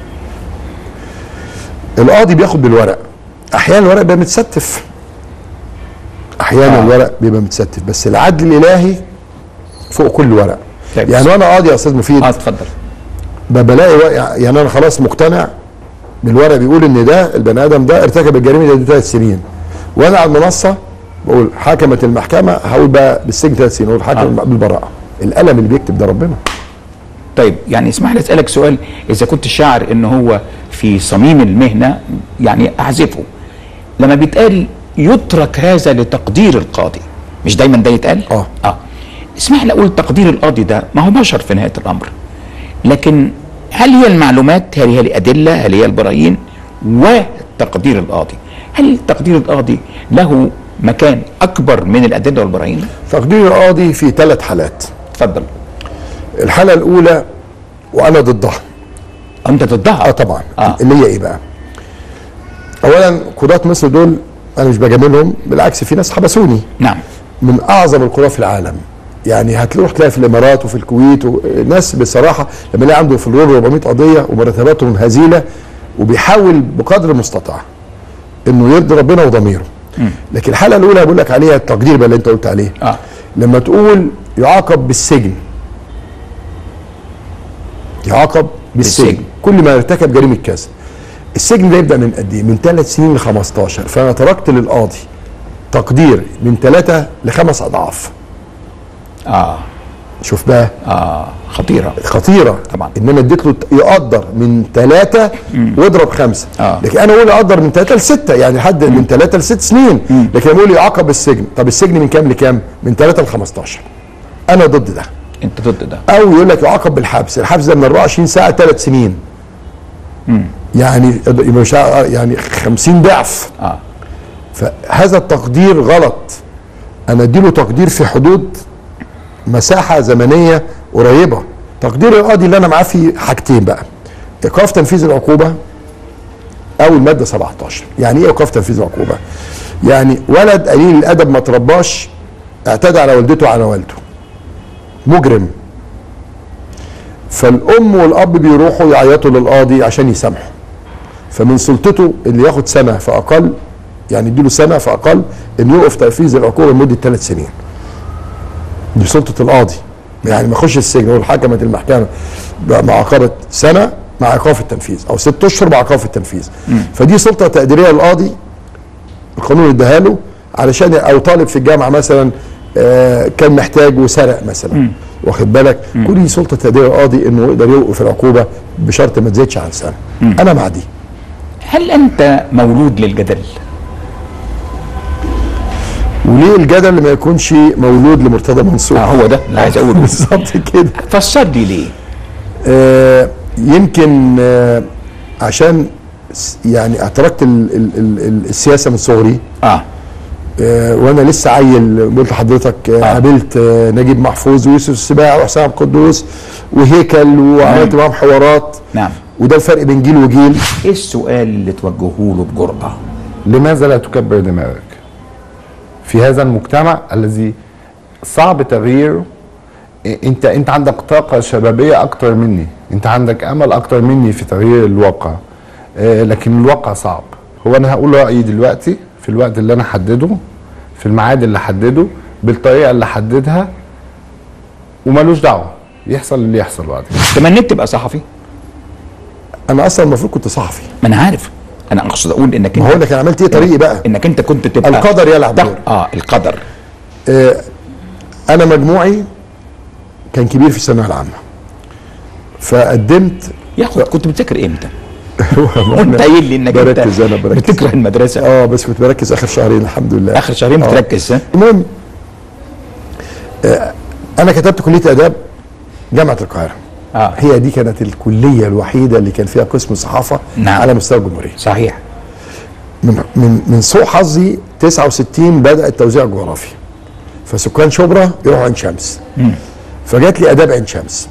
القاضي بياخد بالورق احيانا الورق بيبقى متستف احيانا آه. آه. الورق بيبقى متستف بس العدل الالهي فوق كل ورق طيب. يعني وانا قاضي يا استاذ مفيد اه اتفضل ب- بلاقي ورق- يعني انا خلاص مقتنع بالورق بيقول ان ده البني ادم ده ارتكب الجريمه دي ثلاث سنين وانا على المنصه بقول حكمت المحكمه هقول بقى بالسجن ثلاث سنين اقول حكم آه. بالبراءه القلم اللي بيكتب ده ربنا طيب يعني اسمح لي اسالك سؤال اذا كنت شاعر ان هو في صميم المهنه يعني احذفه لما بيتقال يترك هذا لتقدير القاضي مش دايما ده يتقال آه. اه اسمح لي اقول تقدير القاضي ده ما هو بشر في نهايه الامر لكن هل هي المعلومات هل هي الادله هل هي البراهين وتقدير القاضي هل تقدير القاضي له مكان اكبر من الادله والبراهين تقدير القاضي في ثلاث حالات اتفضل الحاله الاولى وانا ضدها انت ضدها اه طبعا آه. آه. اللي هي ايه بقى اولا قضاة مصر دول انا مش بجاملهم بالعكس في ناس حبسوني نعم من اعظم القضاة في العالم يعني هتروح تلاقي في الامارات وفي الكويت ناس بصراحه لما يلاقي عنده في الرول 400 قضيه ومرتباتهم هزيله وبيحاول بقدر المستطاع انه يرضي ربنا وضميره لكن الحاله الاولى بقول لك عليها التقدير بقى اللي انت قلت عليه اه لما تقول يعاقب بالسجن يعاقب بالسجن, بالسجن. كل ما ارتكب جريمه كذا السجن ده يبدا من قد ايه؟ من ثلاث سنين ل 15 فانا تركت للقاضي تقدير من ثلاثه لخمس اضعاف اه شوف بقى اه خطيره خطيره طبعا. ان انا اديت له يقدر من ثلاثه واضرب خمسه آه. لكن انا اقول يقدر من ثلاثه لسته يعني حد من ثلاثه لست سنين لكن اقول يعاقب بالسجن طب السجن من كام لكام؟ من ثلاثه ل 15 انا ضد ده انت ضد ده او يقول لك يعاقب بالحبس الحبس ده من 24 ساعه ثلاث سنين يعني يبقى مش ع- يعني 50 ضعف اه فهذا التقدير غلط انا اديله تقدير في حدود مساحه زمنيه قريبه تقدير القاضي اللي انا معاه فيه حاجتين بقى ايقاف تنفيذ العقوبه او الماده 17 يعني ايه ايقاف تنفيذ العقوبه يعني ولد قليل الادب ما ترباش اعتدى على والدته وعلى والده مجرم فالام والاب بيروحوا يعيطوا للقاضي عشان يسامحوا فمن سلطته اللي ياخد سنه فاقل يعني يديله سنه فاقل انه يوقف تنفيذ العقوبه لمده ثلاث سنين دي سلطه القاضي يعني ما يخش السجن يقول حكمت المحكمه مع عقابه سنه مع ايقاف التنفيذ او ست اشهر مع ايقاف التنفيذ فدي سلطه تقديريه للقاضي القانون اداها له علشان او طالب في الجامعه مثلا آه، كان محتاج وسرق مثلا واخد بالك كل دي سلطه تقديريه للقاضي انه يقدر يوقف العقوبه بشرط ما تزيدش عن سنه انا مع دي هل انت مولود للجدل وليه الجدل ما يكونش مولود لمرتضى منصور آه هو ده اللي عايز اقوله بالظبط كده فسر لي ليه آه يمكن آه عشان س- يعني تركت ال ال ال السياسه من صغري اه آه وانا لسه عيل قلت لحضرتك آه آه. قابلت آه نجيب محفوظ ويوسف السباع وحسام عبد القدوس وهيكل وعملت معاهم حوارات نعم وده الفرق بين جيل وجيل ايه السؤال اللي توجهه له بجرأة لماذا لا تكبر دماغك في هذا المجتمع الذي صعب تغييره إيه، انت انت عندك طاقه شبابيه اكتر مني انت عندك امل اكتر مني في تغيير الواقع آه، لكن الواقع صعب هو انا هقول رايي دلوقتي في الوقت اللي انا حدده في الميعاد اللي حدده بالطريقه اللي حددها وملوش دعوه يحصل اللي يحصل بعدين تمنيت تبقى صحفي انا اصلا المفروض كنت صحفي ما انا عارف انا اقصد اقول انك ما انت هو لك انا عملت ايه طريقي بقى انك انت كنت تبقى القدر يلعب ده- دور. اه القدر آه انا مجموعي كان كبير في الثانويه العامه فقدمت ياخد كنت بتذاكر امتى وانت قايل لي انك انت بركز انا بركز بتكره المدرسه اه بس كنت بركز اخر شهرين الحمد لله اخر شهرين آه. بتركز ها المهم آه، انا كتبت كليه اداب جامعه القاهره اه هي دي كانت الكليه الوحيده اللي كان فيها قسم صحافه نعم. على مستوى الجمهوريه صحيح من من من سوء حظي 69 بدا التوزيع الجغرافي فسكان شبرا يروحوا عين شمس فجات لي اداب عين شمس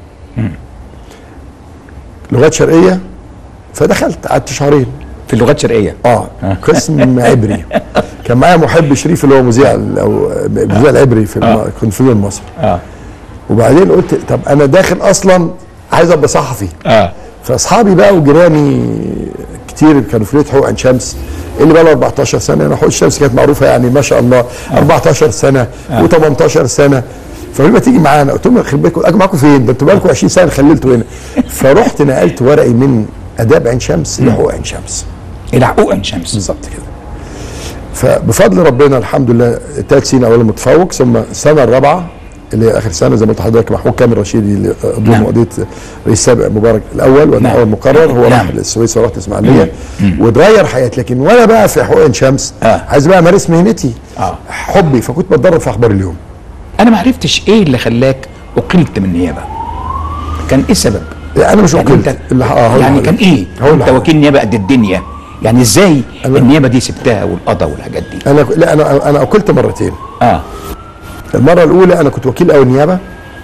لغات شرقيه فدخلت قعدت شهرين في اللغات الشرقيه اه قسم عبري كان معايا محب شريف اللي هو مذيع ال- او مذيع العبري في الم- الكونفدراليه المصري اه وبعدين قلت طب انا داخل اصلا عايز ابقى صحفي اه فاصحابي بقى وجيراني كتير كانوا في كليه حقوق عين شمس اللي بقى له 14 سنه انا حقوق الشمس كانت معروفه يعني ما شاء الله 14 سنه و18 سنه فقالوا ما تيجي معانا قلت لهم يخرب بيتكم اجي معاكم فين ده انتوا بقالكم 20 سنه خللتوا هنا فرحت نقلت ورقي من اداب عين شمس لحقوق عين شمس الى حقوق عين شمس بالظبط كده فبفضل ربنا الحمد لله ثلاث سنين اولا متفوق ثم السنه الرابعه اللي هي اخر سنه زي ما قلت لحضرتك محمود كامل رشيدي اللي ضمن نعم. قضيه رئيس سابق مبارك الاول وانا نعم. اول مقرر هو راح نعم. السويس ورحت اسماعيليه واتغير حياتي لكن وانا بقى في حقوق عين شمس آه. عايز بقى امارس مهنتي آه. حبي فكنت بتدرب في اخبار اليوم انا ما عرفتش ايه اللي خلاك اقلت من النيابه كان ايه السبب يعني انا مش يعني وكيل انت اللي- آه، هقول يعني لحضرتك. كان ايه هقول انت لحضرتك. وكيل نيابه قد الدنيا يعني ازاي أنا- النيابه دي سبتها والقضاء والحاجات دي انا لا انا انا اكلت مرتين اه المره الاولى انا كنت وكيل اول نيابه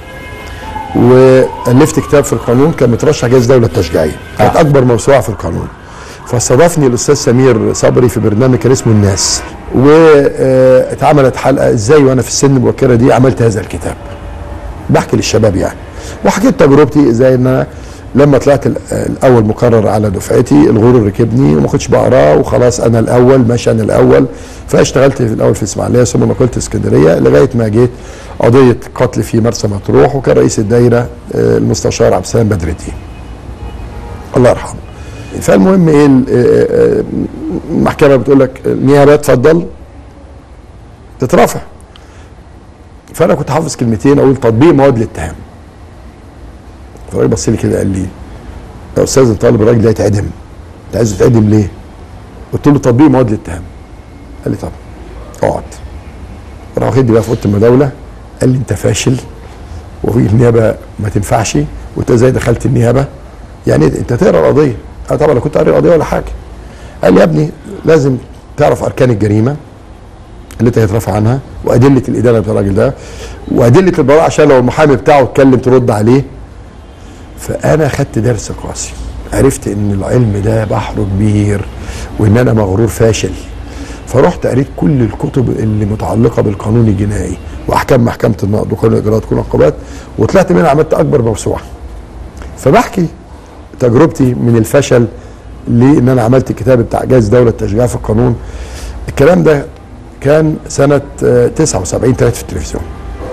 والفت كتاب في القانون كان مترشح جائزه دوله التشجيعيه كانت آه. اكبر موسوعه في القانون فاستضافني الاستاذ سمير صبري في برنامج كان اسمه الناس واتعملت حلقه ازاي وانا في السن المبكره دي عملت هذا الكتاب بحكي للشباب يعني وحكيت تجربتي زي ان انا لما طلعت ال- الاول مقرر على دفعتي الغرور ركبني وما كنتش بقراه وخلاص انا الاول ماشي انا الاول فاشتغلت في الاول في اسماعيليه ثم نقلت اسكندريه لغايه ما جيت قضيه قتل في مرسى مطروح وكان رئيس الدايره آه، المستشار عبد السلام بدر الدين الله يرحمه فالمهم ايه ال- آه، آه، المحكمه بتقول لك النيابه اتفضل تترافع فانا كنت حافظ كلمتين اقول تطبيق مواد الاتهام فالراجل بص لي كده قال لي يا استاذ انت طالب الراجل ده يتعدم انت عايزه يتعدم ليه؟ قلت له تطبيق مواد الاتهام قال لي طب اقعد راح واخدني بقى في اوضه المداوله قال لي انت فاشل وفي النيابه ما تنفعش وانت ازاي دخلت النيابه يعني انت تقرا القضيه انا طبعا لا كنت قاري القضيه ولا حاجه قال لي يا ابني لازم تعرف اركان الجريمه اللي انت هيترفع عنها وادله الادانه بتاع الراجل ده وادله البراءه عشان لو المحامي بتاعه اتكلم ترد عليه فانا خدت درس قاسي عرفت ان العلم ده بحر كبير وان انا مغرور فاشل فرحت قريت كل الكتب اللي متعلقه بالقانون الجنائي واحكام محكمه النقد وقانون الاجراءات وقانون العقوبات وطلعت منها عملت اكبر موسوعه فبحكي تجربتي من الفشل لان انا عملت الكتاب بتاع جائزه دوله التشجيع في القانون الكلام ده كان سنه آه، 79 طلعت في التلفزيون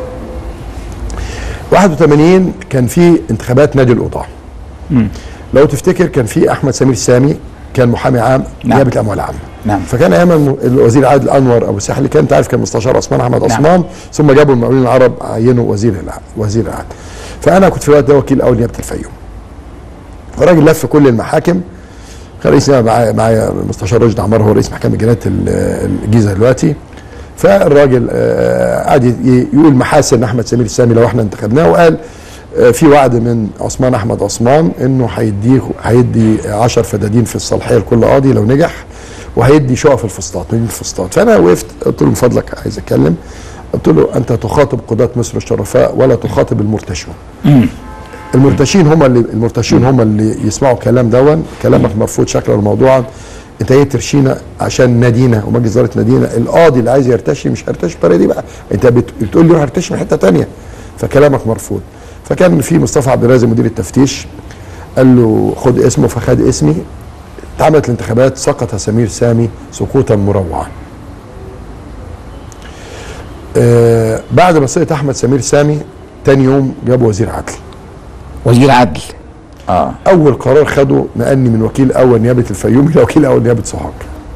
81 كان في انتخابات نادي القضاه لو تفتكر كان في احمد سمير سامي كان محامي عام نعم. نيابه الاموال العامه نعم. فكان ايام الم- الوزير عادل انور ابو ساحل كان انت عارف كان مستشار عثمان احمد نعم. عثمان ثم جابوا المقاولين العرب عينوا وزير الع- وزير العدل فانا كنت في الوقت ده وكيل اول نيابه الفيوم فالراجل لف كل المحاكم كان رئيس نيابه معايا معايا مستشار رشدي عمار هو رئيس محكمه جنايه ال- الجيزه دلوقتي فالراجل آه، قعد ي- يقول محاسن احمد سمير السامي لو احنا انتخبناه وقال آه، في وعد من عثمان احمد عثمان انه هيديه هيدي 10 فدادين في الصلاحيه لكل قاضي لو نجح وهيدي شقق في الفسطاط مدينه الفسطاط فانا وقفت قلت له من فضلك عايز اتكلم قلت له انت تخاطب قضاة مصر الشرفاء ولا تخاطب المرتشون المرتشين هم اللي المرتشين هم اللي يسمعوا الكلام دون كلامك مرفوض شكلا وموضوعا انت ايه ترشينا عشان نادينا ومجلس اداره نادينا القاضي اللي عايز يرتشي مش هيرتشي بالطريقه دي بقى انت بت- بتقول لي روح ارتشي من حته تانية فكلامك مرفوض فكان في مصطفى عبد الرازق مدير التفتيش قال له خد اسمه فخد اسمي اتعملت الانتخابات سقط سمير سامي سقوطا مروعا آه بعد ما سقط احمد سمير سامي تاني يوم جابوا وزير عدل وزير عدل اه اول قرار خده نقلني من وكيل اول نيابه الفيوم الى وكيل اول نيابه سوهاج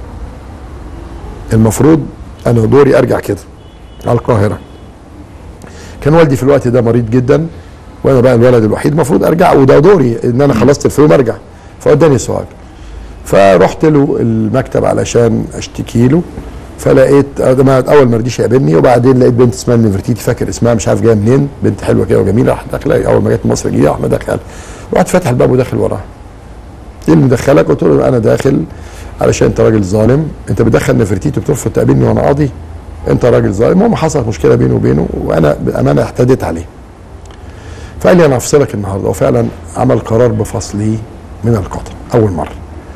المفروض انا دوري ارجع كده على القاهره كان والدي في الوقت ده مريض جدا وانا بقى الولد الوحيد المفروض ارجع وده دوري ان انا خلصت الفيوم ارجع فوداني سوهاج فرحت له المكتب علشان اشتكي له فلقيت أنا اول ما رضيش يقابلني وبعدين لقيت بنت اسمها نفرتيتي فاكر اسمها مش عارف جايه منين بنت حلوه كده وجميله راح داخله اول ما جت مصر جه راح مدخل رحت فاتح الباب وداخل وراها ايه اللي مدخلك؟ قلت له انا داخل علشان انت راجل ظالم انت بتدخل نفرتيتي وبترفض تقابلني وانا قاضي انت راجل ظالم المهم حصلت مشكله بيني وبينه وانا بامانه اعتديت عليه فقال لي انا هفصلك النهارده وفعلا عمل قرار بفصلي من القطر اول مره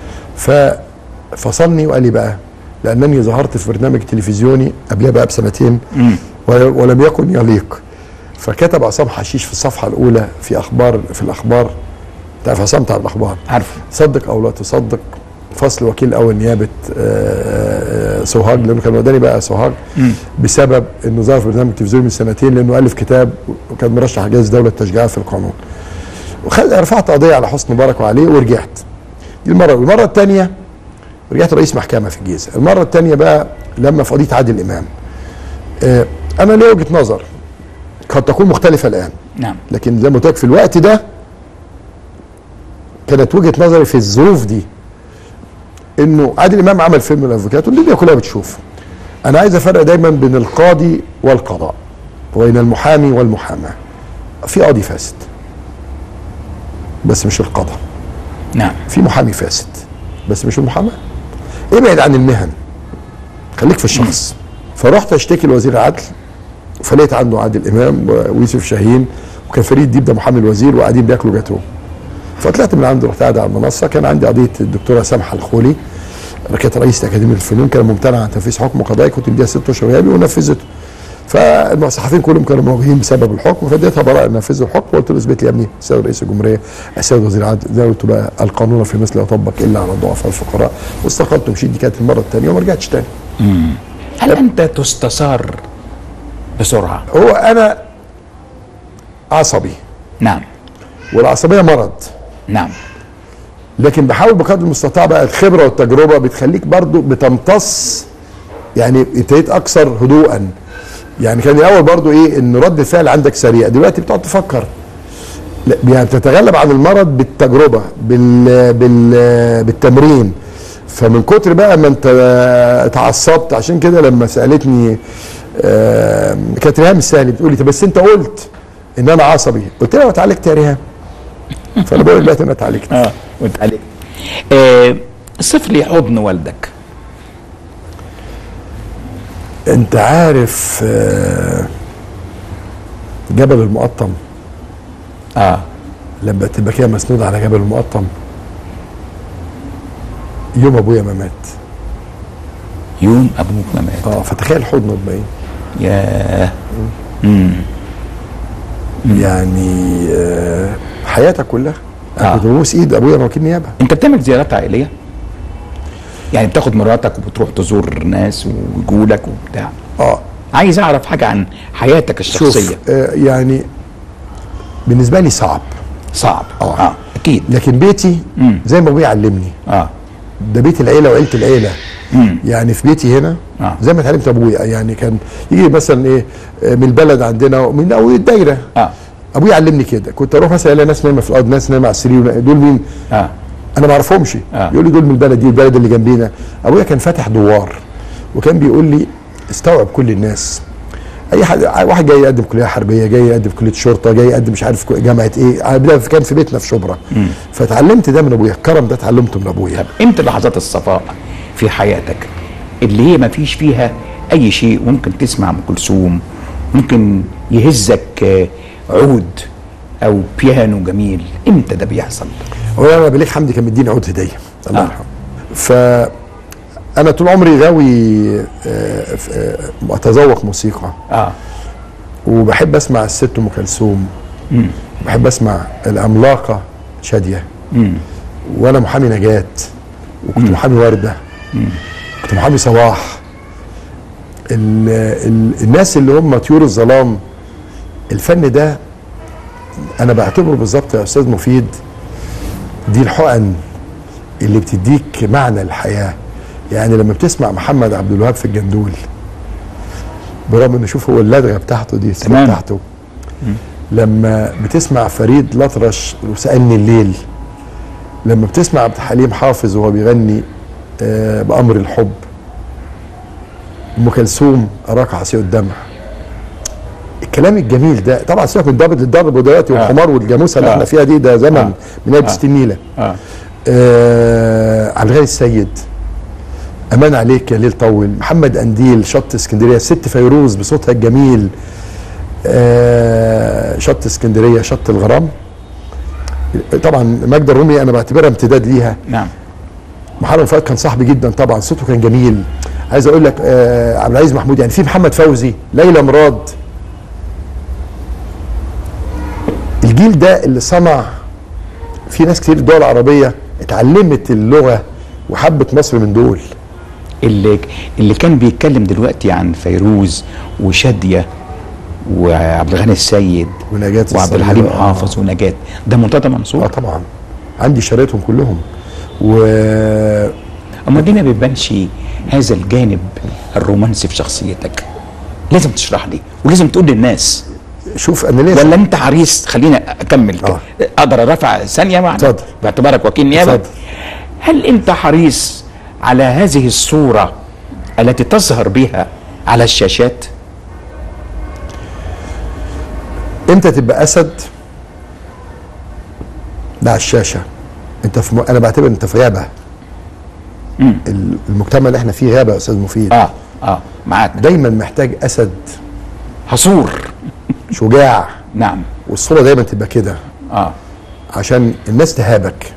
ففصلني وقال لي بقى لانني ظهرت في برنامج تلفزيوني قبلها بقى بسنتين ول- ولم يكن يليق فكتب عصام حشيش في الصفحه الاولى في اخبار في الاخبار تعرف عصام بتاع الاخبار عارفه صدق او لا تصدق فصل وكيل اول نيابه آه، آه، سوهاج لانه كان وداني بقى سوهاج بسبب انه ظهر في برنامج تلفزيوني من سنتين لانه الف كتاب وكان مرشح جائزه دوله التشجيع في القانون وخد رفعت قضيه على حسني مبارك وعليه ورجعت دي المره المره الثانيه رجعت رئيس محكمه في الجيزه المره الثانيه بقى لما في قضيه عادل امام آه، انا ليا وجهه نظر قد تكون مختلفه الان نعم لكن زي ما قلت لك في الوقت ده كانت وجهه نظري في الظروف دي انه عادل امام عمل فيلم الافوكاتو والدنيا كلها بتشوف انا عايز افرق دايما بين القاضي والقضاء وبين المحامي والمحاماه في قاضي فاسد بس مش القضاء نعم في محامي فاسد بس مش المحاماه ابعد عن المهن خليك في الشخص فرحت اشتكي لوزير العدل فلقيت عنده عادل امام و- ويوسف شاهين وكان فريد ديب ده محامي الوزير وقاعدين بياكلوا جاتوه فطلعت من عنده رحت قاعد على المنصه كان عندي قضيه الدكتوره سامحه الخولي كانت رئيسه اكاديميه الفنون كان ممتنع عن تنفيذ حكم قضائي كنت مديها ست اشهر غيابي ونفذته فالصحفيين كلهم كانوا موجودين بسبب الحكم فاديتها براءه نفذوا الحكم وقلت له اثبت لي يا ابني السيد رئيس الجمهوريه السيد وزير العدل ده قلت بقى القانون في مثل يطبق الا على الضعفاء الفقراء واستقلت ومشيت دي كانت المره الثانيه وما رجعتش تاني هل انت تستثار بسرعه هو انا عصبي نعم والعصبيه مرض نعم لكن بحاول بقدر المستطاع بقى الخبره والتجربه بتخليك برضو بتمتص يعني ابتديت اكثر هدوءا يعني كان الاول برضو ايه ان رد الفعل عندك سريع دلوقتي بتقعد تفكر لا يعني بتتغلب عن المرض بالتجربه بال بال بالتمرين فمن كتر بقى ما انت اتعصبت عشان كده لما سالتني آه، كانت ريهام السهلي بتقول لي طب بس انت قلت ان انا عصبي قلت لها اتعالجت يا ريهام فانا بقول لك دلوقتي انا اتعالجت اه وانت عليك آه صف لي حضن والدك انت عارف آه، جبل المقطم اه لما تبقى كده مسنود على جبل المقطم يوم ابويا ما مات يوم ابوك ما مات اه فتخيل حضنه باين ياه يعني آه حياتك كلها انا آه. كنت ببوس ايد ابويا وكيل نيابه انت بتعمل زيارات عائليه يعني بتاخد مراتك وبتروح تزور ناس ويجولك وبتاع اه عايز اعرف حاجه عن حياتك الشخصيه شوف آه يعني بالنسبه لي صعب صعب آه. اه اكيد لكن بيتي مم. زي ما ابويا علمني اه ده بيت العيله وعيله العيله مم. يعني في بيتي هنا آه. زي ما اتعلمت ابويا يعني كان يجي مثلا ايه آه، من البلد عندنا من او الدايره اه ابويا علمني كده كنت اروح مثلا الاقي ناس نايمه في الارض ناس نايمه على السرير دول مين اه انا ما اعرفهمش آه. يقول لي دول من البلد دي البلد اللي جنبينا ابويا كان فاتح دوار وكان بيقول لي استوعب كل الناس اي حد واحد جاي يقدم كليه حربيه جاي يقدم كليه شرطه جاي يقدم مش عارف جامعه ايه ده كان في بيتنا في شبرا فتعلمت ده من ابويا الكرم ده اتعلمته من ابويا طب امتى لحظات الصفاء في حياتك اللي هي ما فيش فيها اي شيء ممكن تسمع ام كلثوم ممكن يهزك آه، عود او بيانو جميل امتى ده بيحصل هو انا بليغ حمدي كان مديني عود هديه الله آه. يرحمه ف انا طول عمري غاوي آه، ف- آه، اتذوق موسيقى اه وبحب اسمع الست ام كلثوم بحب اسمع العملاقه شاديه وانا محامي نجاه وكنت محامي ورده كنت محامي صباح ال ال الناس اللي هم طيور الظلام الفن ده انا بعتبره بالظبط يا استاذ مفيد دي الحقن اللي بتديك معنى الحياه يعني لما بتسمع محمد عبد الوهاب في الجندول برغم ان شوف هو اللدغه بتاعته دي السمة تمام. بتاعته لما بتسمع فريد الأطرش وسألني الليل لما بتسمع عبد الحليم حافظ وهو بيغني آه بأمر الحب ام كلثوم اراك عصير الدمع الكلام الجميل ده طبعا سيبك من ضابط الضرب دلوقتي والحمار والجاموسه اللي آه. احنا فيها دي ده زمن آه. من ايام 60 نيله اه آه عبد الغني السيد امان عليك يا ليل طول محمد انديل شط اسكندريه الست فيروز بصوتها الجميل آه شط اسكندريه شط الغرام طبعا ماجدة الرومي انا بعتبرها امتداد ليها نعم محمد فؤاد كان صاحبي جدا طبعا صوته كان جميل عايز اقول لك آه عبد العزيز محمود يعني في محمد فوزي ليلى مراد الجيل ده اللي صنع في ناس كتير دول عربيه اتعلمت اللغه وحبت مصر من دول اللي اللي كان بيتكلم دلوقتي عن فيروز وشاديه وعبد الغني السيد ونجاة وعبد الصغيرة. الحليم آه. حافظ ونجاة ده مرتضى اه منصور طبعا عندي شرايطهم كلهم و اما دي ما بيبانش هذا الجانب الرومانسي في شخصيتك لازم تشرح لي ولازم تقول للناس شوف انا ليه ولا انت حريص خليني اكمل كده. آه. اقدر ارفع ثانيه معنا اتفضل. باعتبارك وكيل نيابه اتفضل. هل انت حريص على هذه الصوره التي تظهر بها على الشاشات امتى تبقى اسد ده على الشاشه انت في م... انا بعتبر انت في غابه ال- المجتمع اللي احنا فيه غابه يا استاذ مفيد اه اه معاك دايما محتاج اسد حصور شجاع نعم والصوره دايما تبقى كده اه عشان الناس تهابك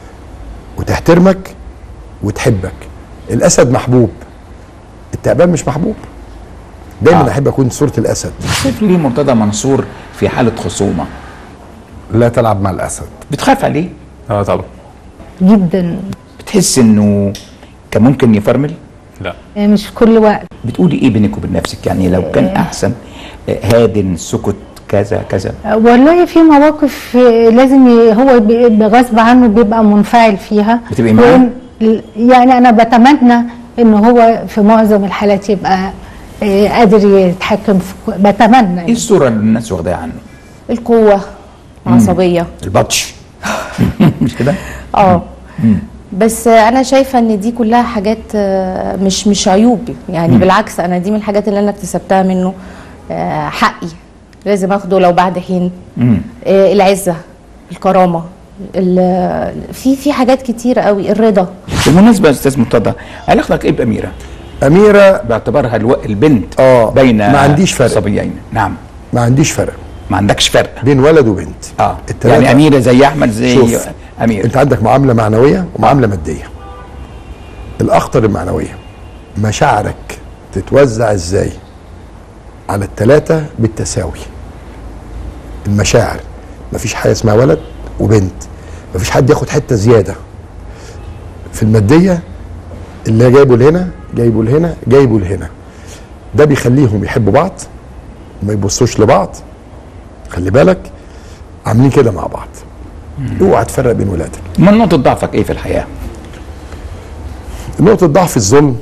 وتحترمك وتحبك الاسد محبوب التعبان مش محبوب دايما آه. احب اكون صوره الاسد صف لي مرتضى منصور في حاله خصومه لا تلعب مع الاسد بتخاف عليه اه طبعا جدا بتحس انه كان ممكن يفرمل لا مش في كل وقت بتقولي ايه بينك وبين نفسك يعني لو كان احسن آه، هادن سكت كذا كذا والله في مواقف آه، لازم ي- هو بي- بغصب عنه بيبقى منفعل فيها بتبقي معاه؟ وإن- يعني انا بتمنى ان هو في معظم الحالات يبقى آه، قادر يتحكم في كو- بتمنى ايه الصوره اللي الناس واخداها عنه القوه عصبيه البطش مش كده اه بس انا شايفه ان دي كلها حاجات آه، مش مش عيوب يعني بالعكس انا دي من الحاجات اللي انا اكتسبتها منه آه، حقي لازم اخده لو بعد حين آه، العزه الكرامه ال- في في حاجات كتير قوي الرضا بالمناسبه يا استاذ مرتضى علاقتك ايه باميره اميره باعتبارها الو... البنت آه، بين ما عنديش فرق. صبيين نعم ما عنديش فرق ما عندكش فرق بين ولد وبنت اه التلاتة- يعني اميره زي احمد زي شوف امير انت عندك معامله معنويه ومعامله ماديه الاخطر المعنويه مشاعرك تتوزع ازاي على الثلاثه بالتساوي المشاعر مفيش حاجه اسمها ولد وبنت مفيش حد ياخد حته زياده في الماديه اللي جايبه لهنا جايبه لهنا جايبه لهنا ده بيخليهم يحبوا بعض ما يبصوش لبعض خلي بالك عاملين كده مع بعض اوعى تفرق بين ولادك ما نقطه ضعفك ايه في الحياه نقطة ضعف الظلم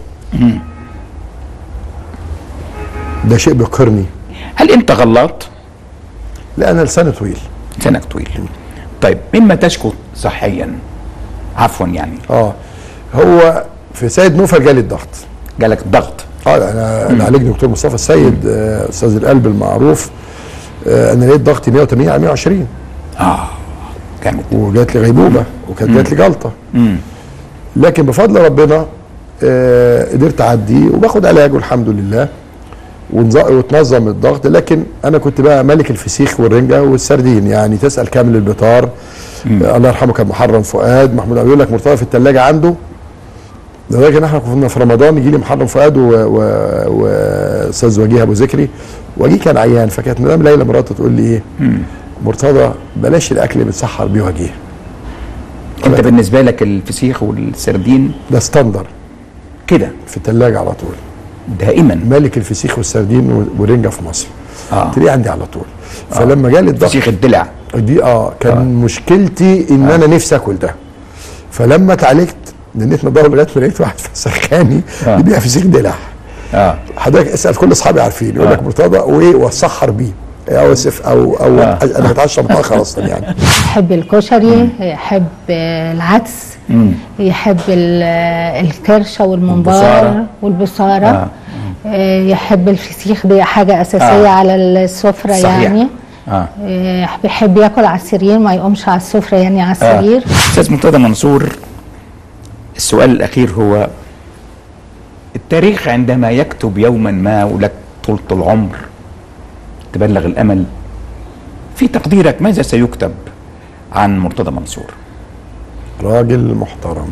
ده شيء بيقهرني هل انت غلط لا انا لساني طويل سنك طويل طيب مما تشكو صحيا عفوا يعني اه هو في سيد نوفل جالي الضغط جالك ضغط اه انا اللي عالجني دكتور مصطفى السيد آه، استاذ القلب المعروف آه انا لقيت ضغطي 180 على 120 اه جامد وجات لي غيبوبه وكانت جات لي جلطه لكن بفضل ربنا آه قدرت اعدي وباخد علاج والحمد لله ونز- وتنظم الضغط لكن انا كنت بقى ملك الفسيخ والرنجه والسردين يعني تسال كامل البطار آه الله يرحمه كان محرم فؤاد محمود عبد يقول لك مرتضى في الثلاجه عنده لدرجه ان احنا كنا في رمضان يجي لي محرم فؤاد و- و- واستاذ وجيه ابو ذكري وجيه كان عيان فكانت مدام ليلى مراته تقول لي ايه مرتضى بلاش الاكل اللي بتسحر بيه وجيه انت بالنسبه لك الفسيخ والسردين ده ستاندر كده في الثلاجه على طول دائما ملك الفسيخ والسردين و- والرنجه في مصر آه. تلاقيه عندي على طول فلما جالي الضغط فسيخ الدلع دي اه كان آه. مشكلتي ان آه. انا نفسي اكل ده فلما اتعالجت ننيت ندور لغايه ما لقيت واحد فسخاني آه. بيبيع فسيخ دلع اه حضرتك اسال كل اصحابي عارفين يقول آه. لك مرتضى وايه واتسحر بيه او اسف او او آه. انا بتعشى متاخر اصلا يعني يحب الكشري يحب العدس يحب ال- الكرشه والممبار والبصارة. والبصاره آه. آه، يحب الفسيخ دي حاجه اساسيه آه. على السفره صحيح. يعني اه آه، بيحب ياكل على السرير ما يقومش على السفره يعني على آه. السرير استاذ مرتضى منصور السؤال الاخير هو التاريخ عندما يكتب يوما ما ولك طولة العمر تبلغ الامل في تقديرك ماذا سيكتب عن مرتضى منصور راجل محترم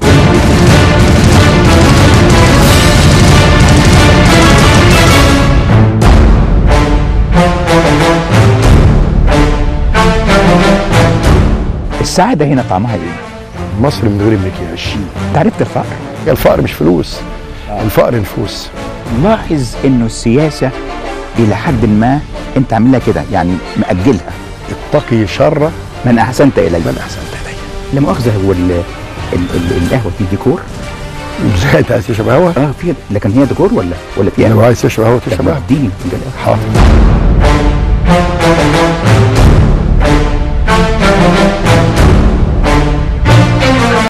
السعاده هنا طعمها ايه مصر من غير مكياج انت عرفت الفقر الفقر مش فلوس الفقر نفوس لاحظ انه السياسه الى حد ما انت عاملها كده يعني مأجلها اتقي شر من احسنت الي من احسنت اليه لا مؤاخذه هو ال ال ال القهوه دي ديكور ازاي انت عايز تشرب قهوه؟ اه في لكن هي ديكور ولا ولا في لو قهوه عايز تشرب قهوه طب تشرب قهوه اديني فنجان قهوة. حاضر